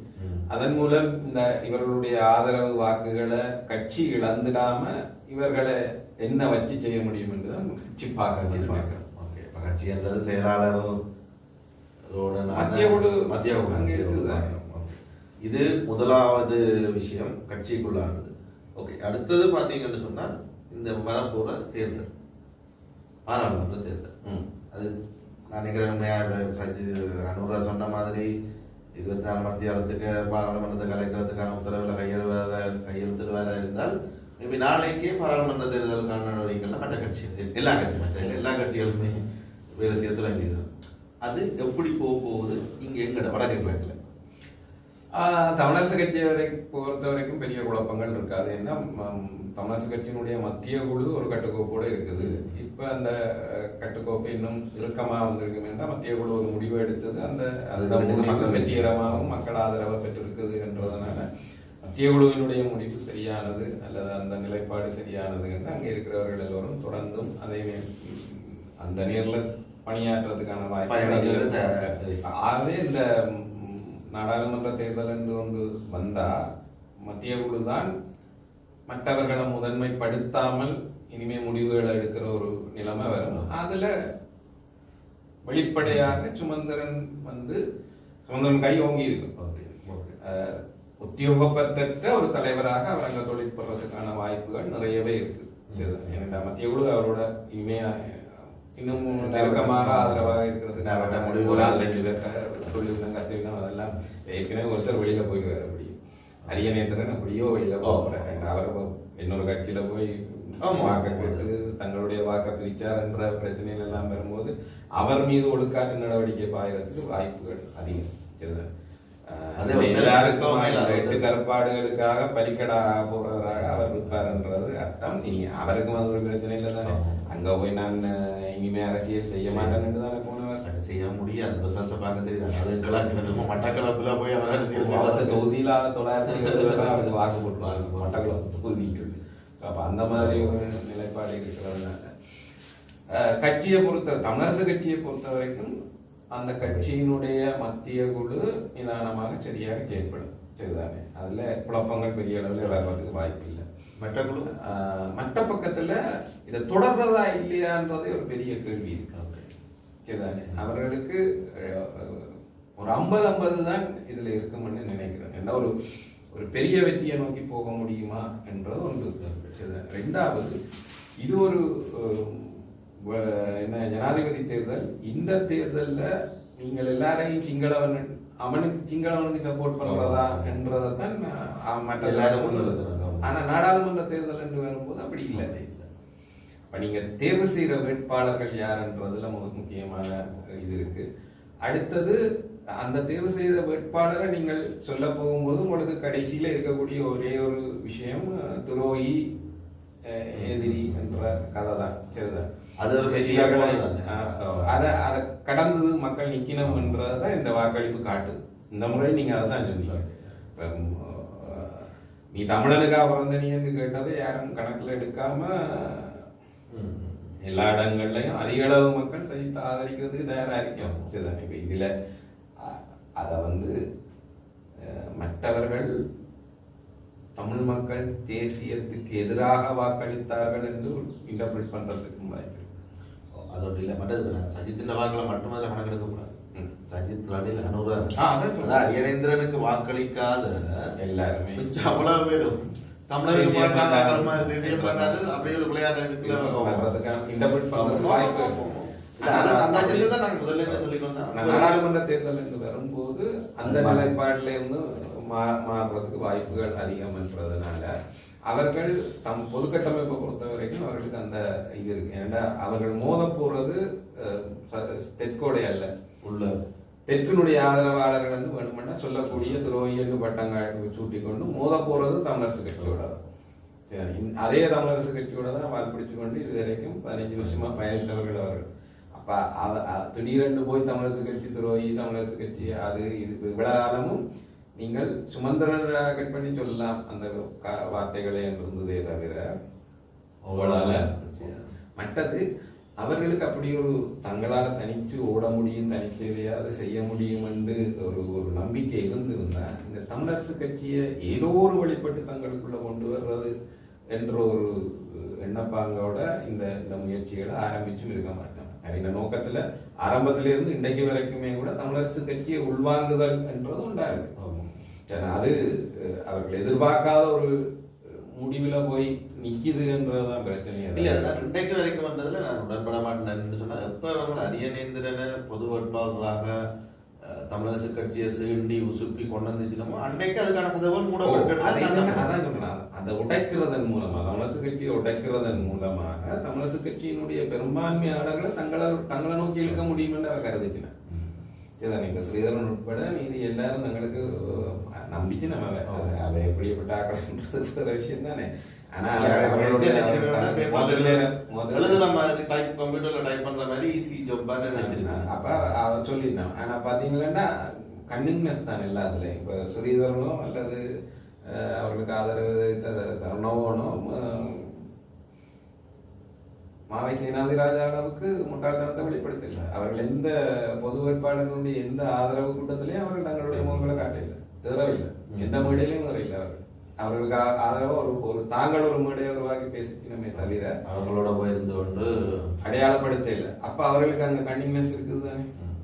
அதன் மூலம் இந்த இவர்களுடைய ஆதரவு வாக்குகளை கட்சி இழந்துடாம இவர்களை என்ன வச்சு செய்ய முடியும் என்றுதான் கட்சி பார்க்க ஓகே இப்ப கட்சி என்றது செயலாளர் மத்திய குழு மத்திய குழு அங்க இருக்குது. ஓகே. இது முதலாவது விஷயம் கட்சிக்குள்ளானது ஓகே அடுத்தது பாத்தீங்கன்னு சொன்னா இந்த வரப்போற தேர்தல் பாராளுமன்ற தேர்தல் ம். அது நான் நினைக்கிறேன் உண்மையா சஜி அனுரா சொன்ன மாதிரி இருபத்தி நாலு மத்தியாலத்துக்கு பாராளுமன்றத்தை கலைக்கிறதுக்கான உத்தரவுல கையெழுவதா கையெழுத்திடுவதா இருந்தால் மேபி நாளைக்கே பாராளுமன்ற தேர்தலுக்கான நடவடிக்கைகள் மற்ற கட்சிகள் எல்லா கட்சி மற்ற இல்ல, எல்லா கட்சிகளுமே வேலை செய்ய தொடங்கியது அது எப்படி போக போகுது இங்க எங்கட வடக்கு கிழக்குல ஆஹ், தமிழரசு கட்சியை வரை பொறுத்த வரைக்கும் பெரிய குழப்பங்கள் இருக்காது ஏன்னா ம், தமிழரசு கட்சியினுடைய மத்திய குழு ஒரு கட்டுக்கோப்போட இருக்குது இப்ப அந்த அஹ், கட்டுக்கோப்பு இன்னும் இறுக்கமா வந்திருக்கு என்றால் மத்திய குழு ஒரு முடிவு எடுத்தது அந்த அந்த அது முடிவு மக்கள் வெற்றிகரமாகவும் மக்கள் ஆதரவை பெற்றிருக்குது என்றதுனால மத்திய குழுவினுடைய முடிவு சரியானது அல்லது அந்த நிலைப்பாடு சரியானது என்று அங்கே இருக்கிறவர்கள் எல்லோரும் தொடர்ந்தும் அதை ம், அந்த நேர்ல பணியாற்றுறதுக்கான வாய்ப்பு பயணிக்கிறது அதிகம். தேவை. ஆகவே இந்த ம், நாடாளுமன்ற தேர்தல் என்று ஒன்று வந்தா மத்திய குழு தான் மற்றவர்களை முதன்மைப்படுத்தாமல் இனிமே முடிவுகளை எடுக்கிற ஒரு நிலைமை வரும் அதுல வெளிப்படையாக சுமந்திரன் வந்து சுமந்திரன் கை ஓங்கி இருக்கு ஓகே ஓகே அஹ், உத்தியோகப்பற்ற ஒரு தலைவராக அவர் அங்க தொழிற்படுறதுக்கான வாய்ப்புகள் நிறையவே இருக்கு ஏன்னா மத்திய குழு அவரோட இனிமே அஹ், இன்னும் நெருக்கமாக ஆதரவாக இருக்கிறதுக்கு அவர்ட்ட முடிவு ஒரு ஆள் ரெண்டு பேர் தொழில் கத்துக்கணும் அதெல்லாம் ஏற்கனவே ஒருத்தர் வெளியில போயிடுவார் அப்படி அரியநேத்திரன் அப்படியோ வெளியில போகிறேன் அவர் இன்னொரு கட்சியில போய் ஆமா. வாக்க கேட்டு தங்களுடைய வாக்க பிரிச்சார் என்ற பிரச்சனைகள் எல்லாம் வரும்போது அவர் மீது ஒழுக்காட்டு நடவடிக்கை பாயறதுக்கு வாய்ப்புகள் அதிகம் சரிதான்? அஹ் அது இந்த ஒரு எல்லாருக்கும் மேல இந்த அது எட்டு கருப்பாடுகளுக்காக பலிக்கடா போறவராக அவர் இருப்பார்ன்றது அர்த்தம் இனி அவருக்கும் அது ஒரு பிரச்சனை இல்லை தானே ஆமா. அங்க போய் நான் அஹ், இனிமே அரசியல் செய்ய மாட்டேன்னு தானே போனவர் அது செய்ய முடியாது பிசாச பார்க்க தெரியுது அது கிழக்கு மட்டக்களப்புல போய் அவர் அரசியல் அவரது செய்வாரு. தொகுதியில தொள்ளாயிரத்தி இருபது பேர் அவருக்கு வாக்கு போட்டுருவாங்க மட்டக்குளம் தொகுதிக்கு அப்ப அந்த மாதிரி ஒரு நிலைப்பாடு இருக்கிறதுனால அஹ், கட்சியை பொறுத்த தமிழரசு கட்சியை பொறுத்த வரைக்கும் அந்த கட்சியினுடைய மத்திய குழு நிதானமாக சரியாக செயல்படும் சரிதானே அதுல குழப்பங்கள் பெரிய அளவில் வர்றதுக்கு வாய்ப்பு இல்லை மட்டக்குழு ஆஹ் மற்ற பக்கத்துல இதை தொடர்றதா இல்லையான்றதே ஒரு பெரிய கேள்வி இருக்கு ஓகே சரிதானே அவர்களுக்கு அஹ், ஒரு ஐம்பது ஐம்பது தான் இதுல இருக்கும்னு நினைக்கிறேன் என்ன ஒரு ஒரு பெரிய வெற்றியை நோக்கி போக முடியுமா என்றது ஒன்று சரிதானே ரெண்டாவது இது ஒரு அஹ், வ- என்ன ஜனாதிபதி தேர்தல் இந்த தேர்தல்ல நீங்கள் எல்லாரையும் சிங்களவன் அவனுக்கு சிங்களவனுக்கு சப்போர்ட் பண்றதா என்றதைத்தான் அஹ், மற்ற எல்லாரும் முன்னிறுத்துறாங்க. ஆனா நாடாளுமன்ற தேர்தல் என்று வரும்போது அப்படி இல்லை இப்ப நீங்க தேர்வு செய்யற வேட்பாளர்கள் யாருன்றதுல மிக முக்கியமான இது இருக்கு அடுத்தது அந்த தேர்வு செய்த வேட்பாளரை நீங்கள் சொல்ல போகும்போது உங்களுக்கு கடைசியில இருக்கக்கூடிய ஒரே ஒரு விஷயம் அஹ், துரோகி அஹ், எதிரி என்ற கதை தான் சரிதான் அது ஒரு பெரிய இவர்களை, கோடு தானே. அஹ், அஹ், அதை அதை கடந்தது மக்கள் நிக்கணும் என்றதை இந்த வாக்களிப்பு காட்டுது இந்த முறை நீங்க அதை தான் சொன்னீங்க இப்ப, அஹ், நீ தமிழனுக்கா பிறந்த நீ என்று கேட்டதை யாரும் கணக்குல எடுக்காம ம், ம். எல்லா இடங்கள்லயும் அதிக அளவு மக்கள் சஜித் ஆதரிக்கிறதுக்கு தயாரா இருக்கோம் சரிதானே இப்ப இதுல அ- அத வந்து அஹ், மற்றவர்கள் தமிழ் மக்கள் தேசியத்துக்கு எதிராக வாக்களித்தார்கள் என்று இன்டர்பிரட் பண்றதுக்கும் வாய்ப்பு இருக்கு. அதோட இல்ல மற்றது இப்ப நான் சஜித்தின் வாக்களை மட்டுமே கணக்கெடுக்க கூடாது ம். சஜித் ரணில் அனுரா ஆ, அதான் சொல்றேன். அதான் அரியநேந்திரனுக்கு வாக்களிக்காத எல்லாருமே மிச்சம் அவ்வளவு பேரும் தமிழருக்கு தேசிய பார்க்காத கொண்டாட்டம். நம்ம தேசிய கொண்டாட்டம் அப்படியே ஒரு விளையாட்டு இதுக்குள்ள வரும். வர்றதுக்கான இன்டர்பிரட் பண்றதுக்கு வாய்ப்பு இருக்கு. இல்ல, அதான் அந்த அஜெண்டா தான் நாங்க முதல்ல இருந்தே சொல்லிக் நான் கொண்டோம். நாடாளுமன்ற தேர்தல் என்று வரும்போது அந்த அது மாறும். நிலைப்பாட்டில இருந்து மா- மாறுறதுக்கு வாய்ப்புகள் அதிகம் என்றதுனால அவர்கள் தம் பொதுக்கட்டமைப்பை பொறுத்த வரைக்கும் அவர்களுக்கு அந்த இது இருக்கு ஏன்னா அவர்கள் மோத போறது அஹ், ச- தெற்கோடை அல்ல உள்ள தெற்கினுடைய ஆதரவாளர்கள் வந்து வேணுமென்னா சொல்லக்கூடிய துரோகி என்று பட்டங்கள் சூட்டி கொண்டு மோத போறது தமிழரசு கட்சியோட தான். சரி, இந்த- அதே தமிழரசு கட்சியோட தான் வால் பிடிச்சு கொண்டு இது வரைக்கும் பதினஞ்சு வருஷமா பயணித்தவர்கள் அவர்கள் அப்ப அவ- அ- திடீரென்று போய் தமிழரசு கட்சி துரோகி தமிழரசு கட்சி அது இது இவ்வளவு காலமும் நீங்கள் சுமந்திரன் கட் பண்ணி சொல்லலாம் அந்த க- வார்த்தைகளே என்று இருந்ததே தவிர அவ்வளவு மற்றது அவர்களுக்கு அப்படி ஒரு தங்களால தனிச்சு ஓட முடியும் தனிச்சு எதையாவது செய்ய முடியும் என்று ஒரு ஒரு நம்பிக்கை இருந்திருந்தா இந்த தமிழரசு கட்சியை ஏதோ ஒரு வழிபட்டு தங்களுக்குள்ள கொண்டு வர்றது என்ற ஒரு எண்ணப்பாங்கோட இந்த இந்த முயற்சிகளை ஆரம்பிச்சும் இருக்க மாட்டாங்க இந்த நோக்கத்துல ஆரம்பத்தில இருந்து இன்றைக்கு வரைக்குமே கூட தமிழரசு கட்சியை உள்வாங்குதல் என்றது உண்டாயிருக்கு சரி, அது அஹ், அவர்கள் எதிர்பார்க்காத ஒரு முடிவுல போய் நிக்குது என்றதுதான் பிரச்சனையே இல்ல நான் இன்றைக்கு வரைக்கும் வந்ததுல நான் உடன்பட மாட்டேன்னு சொன்னா எப்ப அவர்கள் அரியநேந்திரனை பொது வேட்பாளர்களாக அஹ், தமிழரசு கட்சியை சீண்டி உசுப்பி கொண்டு வந்துச்சுக்கமோ அன்றைக்கு அதுக்கான கதவுகள் ஓ, மூடப்பட்டு அதை என்ன- அதான் சொல்றேன். அந்த உடைக்கிறதன் மூலமா தமிழரசு கட்சியை உடைக்கிறதன் மூலமாக தமிழரசு கட்சியினுடைய பெரும்பான்மையாளர்களை தங்களை தங்களை நோக்கி இழுக்க முடியும் என்று அவர் கருதிச்சின இதுதான் இப்ப ஸ்ரீதரன் உட்பட மீதி எல்லாரும் தங்களுக்கு அஹ், நம்பிச்சு நம்ம அதை- அதை எப்படிப்பட்ட ஆக்கணுன்றது வேற விஷயம் தானே ஆனா அவர்களுடைய முதல்ல முதல்ல எழுதுற மாதிரி டைப் கம்ப்யூட்டர்ல டைப் பண்ற மாதிரி ஈஸி ஜாப் நினைச்சிருக்காங்க அப்ப அவ சொல்லிட்டான் ஆனா பாத்தீங்கன்னா கன்னிங்னஸ் தான் எல்லாத்துலயும் இப்ப ஸ்ரீதரனோ அல்லது அஹ், அவர்களுக்கு ஆதரவு தெரிவித்த சரணோவனோ அஹ், மாவை சேனாதிராஜா அளவுக்கு முட்டாள்தனத்தை வெளிப்படுத்தல அவர்கள் எந்த பொது வேட்பாளர்களுடைய எந்த ஆதரவு கூட்டத்திலையும் அவர்கள் தங்களுடைய முகங்களை காட்டல ஏறவில்லை எந்த மேடையிலையும் ஏறவில்லை அவர்கள் அவர்களுக்கு ஆ- ஆதரவா ஒரு ஒரு தாங்கள் ஒரு மேடையை உருவாக்கி பேசிச்சினமே தவிர அவங்களோட போயிருந்து கொண்டு அடையாளப்படுத்த இல்லை அப்ப அவர்களுக்கு அங்க கண்டினியூஸ் இருக்குது தானே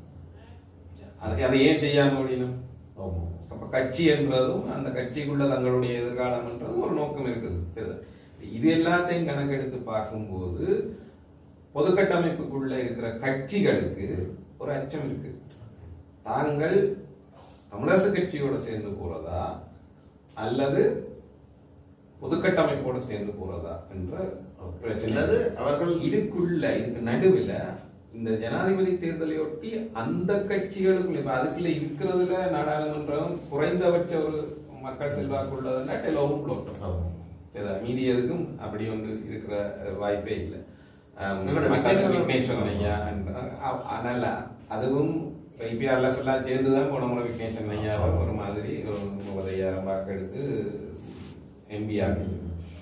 அதை அதை ஏன் செய்யாம முடியணும் ஆமா. அப்ப கட்சி என்றதும் அந்த கட்சிக்குள்ள தங்களுடைய எதிர்காலம் என்றதும் ஒரு நோக்கம் இருக்குது சரி. இது எல்லாத்தையும் கணக்கெடுத்து பார்க்கும்போது பொது கட்டமைப்புக்குள்ள இருக்கிற கட்சிகளுக்கு ஒரு அச்சம் இருக்கு தாங்கள் தமிழரசு கட்சியோட சேர்ந்து போறதா அல்லது பொதுக்கட்டமைப்போட சேர்ந்து போறதா என்ற பிரச்சனை அல்லது அவர்கள் இதுக்குள்ள இதுக்கு நடுவுல இந்த ஜனாதிபதி தேர்தலையொட்டி அந்த கட்சிகளுக்குள்ள இப்ப அதுக்குள்ள இருக்கிறதுல நாடாளுமன்றம் குறைந்தபட்ச ஒரு மக்கள் செல்வாக்கு உள்ளதுன்னா டெலோவும் புளோட்டும் ஆமா. ஏதா மீதி எதுக்கும் அப்படி ஒன்று இருக்கிற வாய்ப்பே இல்லை ஆம், உங்களோட மற்றது விக்னேஸ்வரன் விக்னேஸ்வரன் ஐயா and, அஹ், அதனால அதுவும் ஐபிஆர்எஃப் எல்லாம் சேர்ந்துதான் போன முறை விக்னேஸ்வரன் ஐயா ஒரு மாதிரி ஒரு முப்பதையாயிரம் வாக்கெடுத்து எம்பி ஆகிச்சு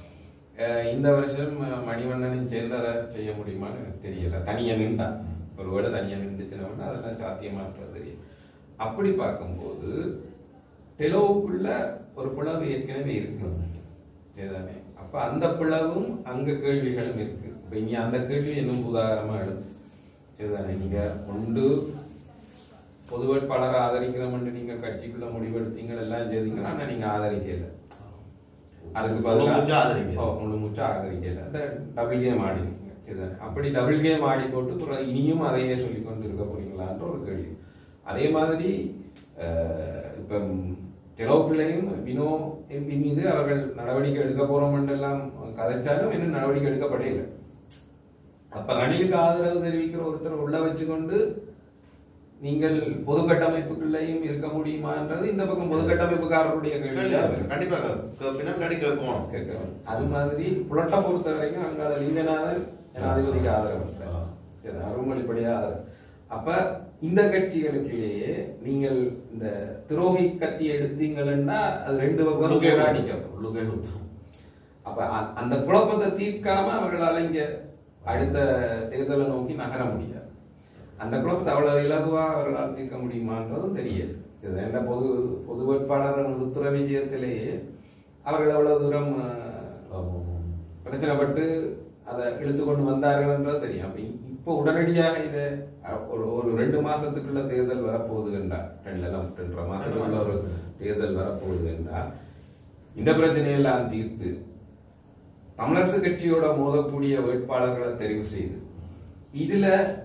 அஹ் இந்த வருஷம் அஹ், மணிவண்ணனும் சேர்ந்து அதை செய்ய முடியுமான்னு எனக்கு தெரியல தனியா நின்றா ஒருவேளை தனியா நின்றுச்சுன்னா அதெல்லாம் சாத்தியமான்றது தெரியும் அப்படி பார்க்கும்போது டெலோவுக்குள்ள ஒரு பிளவு ஏற்கனவே இருக்கு சரிதானே அப்ப அந்த பிளவும் அங்க கேள்விகளும் இருக்கு இப்ப இனி அந்த கேள்வி இன்னும் உதாரணமா எழுது சரிதானே நீங்க ஒன்று பொது வேட்பாளரை ஆதரிக்கிறோம்னு நீங்க கட்சிக்குள்ள முடிவெடுத்தீங்க எல்லாம் செய்தீங்க ஆனா நீங்க ஆதரிக்கல அதுக்கு முழு பதிலா மூச்சா ஆதரிக்கல. ஓ, முழு மூச்சா ஆதரிக்கல அந்த டபுள் கேம் ஆடினீங்க சரிதானே அப்படி டபுள் கேம் ஆடி போட்டு அப்புறம் இனியும் அதையே சொல்லி கொண்டு இருக்க போறீங்களான்ற ஒரு கேள்வி அதே மாதிரி அஹ், இப்ப டெலோப்பிள்ளையும் வினோ எம்பி மீது அவர்கள் நடவடிக்கை எடுக்க போறோம் எல்லாம் கதைச்சாலும் இன்னும் நடவடிக்கை எடுக்கப்படவில்லை அப்ப ரணிலுக்கு ஆதரவு தெரிவிக்கிற ஒருத்தர் உள்ள வச்சுக்கொண்டு நீங்கள் பொது கட்டமைப்புக்குள்ளேயும் இருக்க முடியுமான்றது இந்த பக்கம் பொது கட்டமைப்புக்காரருடைய கேள்வியா இருக்கு. கண்டிப்பா கே- பின்னாடி கேட்போம் கேட்கிறோம் அது மாதிரி புலட்டை பொறுத்த வரைக்கும் அங்க அது லிங்கநாதன் ஜனாதிபதிக்கு ஆதரவு இல்லை. சரி, அருண்மொழிப்படியா ஆதரவு அப்ப இந்த கட்சிகளுக்குள்ளேயே நீங்கள் இந்த துரோகி கத்தி எடுத்தீங்கன்னா அது ரெண்டு பக்கம் உள்ளுக்கே போராடிக்கும் உள்ளுக்கே குத்தும். அப்ப அ- அந்த குழப்பத்தை தீர்க்காம அவர்களால இங்க அடுத்த தேர்தலை நோக்கி நகர முடியாது அந்த குழப்பத்தை அவ்வளவு இலகுவா அவர்களால் தீர்க்க முடியுமான்றதும் தெரியல இது என்ன பொது பொது வேட்பாளர் நிறுத்துற விஷயத்திலேயே அவர்கள் அவ்வளவு தூரம் அஹ், ஆமா. பிரச்சனைப்பட்டு அதை இழுத்து கொண்டு வந்தார்கள் என்றது தெரியும் அப்ப இப்போ உடனடியாக இதை அஹ், ஒரு ஒரு ரெண்டு மாசத்துக்குள்ள தேர்தல் வரப்போகுது என்றால் ரெண்டு எல்லாம் ரெண்டரை மாசத்துக்குள்ள ஒரு தேர்தல் வரப்போகுது என்றால் இந்த பிரச்சனையெல்லாம் தீர்த்து தமிழரசு கட்சியோட மோதக்கூடிய வேட்பாளர்களை தெரிவு செய்து இதுல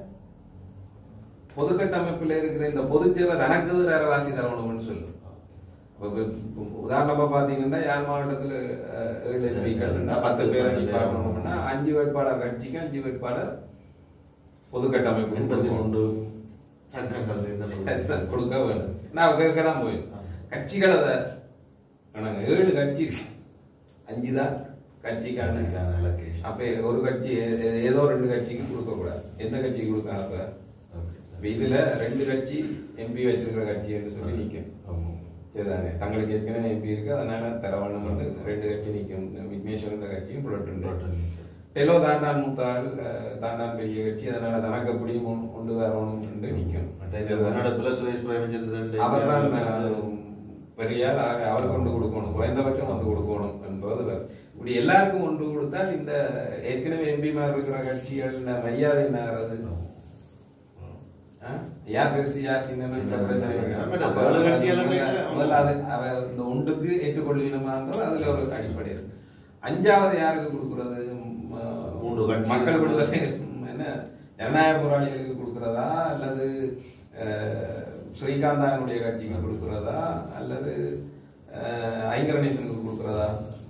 பொது கட்டமைப்புல இருக்கிற இந்த பொதுச்சேவை தனக்கு அரவாசி தரணும்னு சொல்லு அப்ப இப்ப உதாரணமா பாத்தீங்கன்னா யாழ் மாவட்டத்துல அஹ், ஏழு எம்பிக்கள் பத்து பேரை நிப்பாட்டணும்னா அஞ்சு வேட்பாளர் கட்சிக்கு அஞ்சு வேட்பாளர் பொது கட்டமைப்பு எண்பத்தி கொடுக்கணும். மூன்று சங்கங்கள் சேர்ந்த கொடுக்க வேண்டும் நான் கேட்க தான் போயிடும் கட்சிகள் அதை ஆனாங்க ஏழு கட்சி இருக்கு அஞ்சு தான் கட்சிக்கான கட்சிக்கான allocation. அப்ப ஒரு கட்சி ஏ- ஏ- ஏதோ ரெண்டு கட்சிக்கு கொடுக்க கூடாது எந்த கட்சிக்கு கொடுக்கலாம் அப்ப Okay. அப்ப இதுல ரெண்டு கட்சி எம்பி வச்சிருக்கிற கட்சின்னு சொல்லி நிக்கும் ஆமா. சரிதானே தங்களுக்கு ஏற்கனவே எம்பி இருக்கு அதனால தரவண்ணம் வந்து ரெண்டு கட்சி நிக்கும் விக்னேஸ்வரன் கட்சியும் புலட்டு புலட்டு. டெலோ தான் நான் மூத்தாள் அஹ், தான் நான் பெரிய கட்சி அதனால தனக்கு எப்படியும் கொண்டு- கொண்டு வரணும் என்று நிற்கும் நடப்புல சுரேஷ் பிரேமச்சந்திரன் அவர் தான் பெரியார் ஆக அவர் கொண்டு கொடுக்கணும் குறைந்தபட்சம் கொண்டு கொடுக்கணும் என்பது வேறு. இப்படி எல்லாருக்கும் கொண்டு கொடுத்தால் இந்த ஏற்கனவே எம்பிமார் இருக்கிற கட்சிகள் மரியாதை நகர்றது ஆ? யார் பெருசு யார் சின்னன்னு சின்ன பிரச்சனை பிரச்சனை. இருக்கு. ஆமாம், அப்ப அது அது கட்சிகள் முதல்ல- எல்லாம் முதல்ல அது அவ இந்த ஒன்றுக்கு ஏற்றுக்கொள்ளணுமான்றது அதுல ஒரு அடிப்படை இருக்கு அஞ்சாவது யாருக்கு கொடுக்கறது ம- மூன்று கட்சி. மக்கள் விடுதலை என்ன ஜனநாயக போராளிகளுக்கு கொடுக்கறதா அல்லது அஹ், ஸ்ரீகாந்தானுடைய கட்சிக்கு கொடுக்கறதா அல்லது அஹ், ஐங்கரநேசனுக்கு கொடுக்கறதா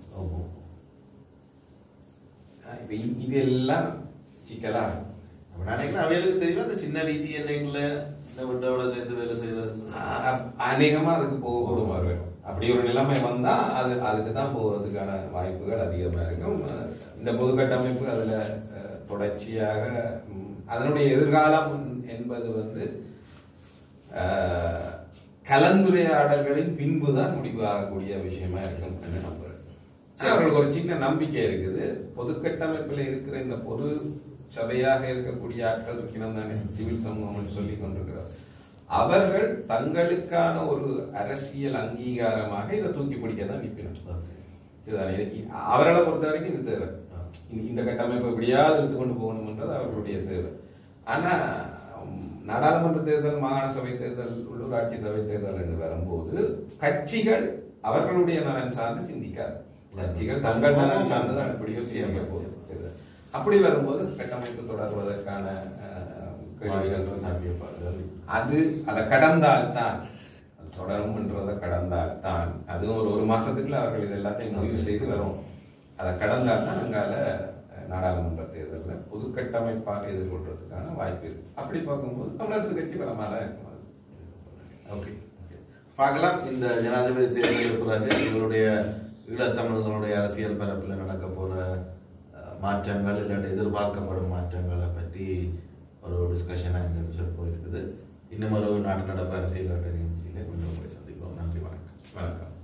அஹ், இப்ப இ- இதெல்லாம் சிக்கலா இருக்கும். நினைக்கிறேன் அவைகளுக்கு தெரியும் அந்த சின்ன ரீதி என்னைக்குள்ள இந்த விட்டோட சேர்ந்து வேலை செய்யறது அ- அநேகமா அதுக்கு போகக்கூடும் அவர்கள் அப்படி ஒரு நிலைமை வந்தா அது அதுக்கு தான் போகிறதுக்கான வாய்ப்புகள் அதிகமா இருக்கும் அஹ் இந்த பொது கட்டமைப்பு அதுல அஹ், தொடர்ச்சியாக ம், அதனுடைய எதிர்காலம் என்பது வந்து அஹ், கலந்துரையாடல்களின் பின்புதான் முடிவாகக்கூடிய விஷயமா இருக்கும் என்று நம்புறேன் ஆனா, அவர்களுக்கு ஒரு சின்ன நம்பிக்கை இருக்குது பொது கட்டமைப்பில் இருக்கிற இந்த பொது சபையாக இருக்கக்கூடிய ஆட்கள் இருக்கணும் தானே சிவில் சமூகம் சொல்லி கொண்டிருக்கிறார் அவர்கள் தங்களுக்கான ஒரு அரசியல் அங்கீகாரமாக இதை தூக்கி பிடிக்க தான் நிற்கணும் சரிதானே? இது- அவர்களை பொறுத்த வரைக்கும் இது தேவை இந்த- இந்த கட்டமைப்பை எப்படியாவது எடுத்து கொண்டு போகணும்ன்றது அவர்களுடைய தேவை ஆனா உம், நாடாளுமன்ற தேர்தல் மாகாண சபை தேர்தல் உள்ளூராட்சி சபை தேர்தல் என்று வரும்போது கட்சிகள் அவர்களுடைய நலன் சார்ந்து சிந்திக்காது கட்சிகள் தங்கள் நலன் சார்ந்து தான் எப்படியோ சிந்திக்க போகுது சரிதான். அப்படி வரும்போது கட்டமைப்பு தொடர்வதற்கான அஹ், கேள்விகள் சாத்தியப்பாடுகள் அது அதை கடந்தால்தான் அது தொடரும் என்றதை கடந்தால்தான் அதுவும் ஒரு ஒரு மாசத்துக்குள்ள அவர்கள் இது எல்லாத்தையும் முடிவு செய்து வரும் அதை கடந்தால் தான் அங்கால அஹ், நாடாளுமன்ற தேர்தலில் பொது கட்டமைப்பாக எதிர்கொள்றதுக்கான வாய்ப்பு இருக்கு அப்படி பார்க்கும்போது தமிழரசு கட்சி பலமாக தான் இருக்கும் அது. ஓகே பார்க்கலாம் இந்த ஜனாதிபதி தேர்தலுக்கு பிறகு இவருடைய ஈழத்தமிழர்களுடைய அரசியல் பரப்பில் நடக்க போற அஹ், மாற்றங்கள் இல்லாட்டி எதிர்பார்க்கப்படும் மாற்றங்களை பற்றி ஒரு டிஸ்கஷனாக இந்த விஷயம் போயிருக்குது இன்னும் ஒரு நாட்டு நடப்பு அரசியல் நிகழ்ச்சியில மீண்டும் போய் சந்திப்போம் நன்றி வணக்கம் வணக்கம்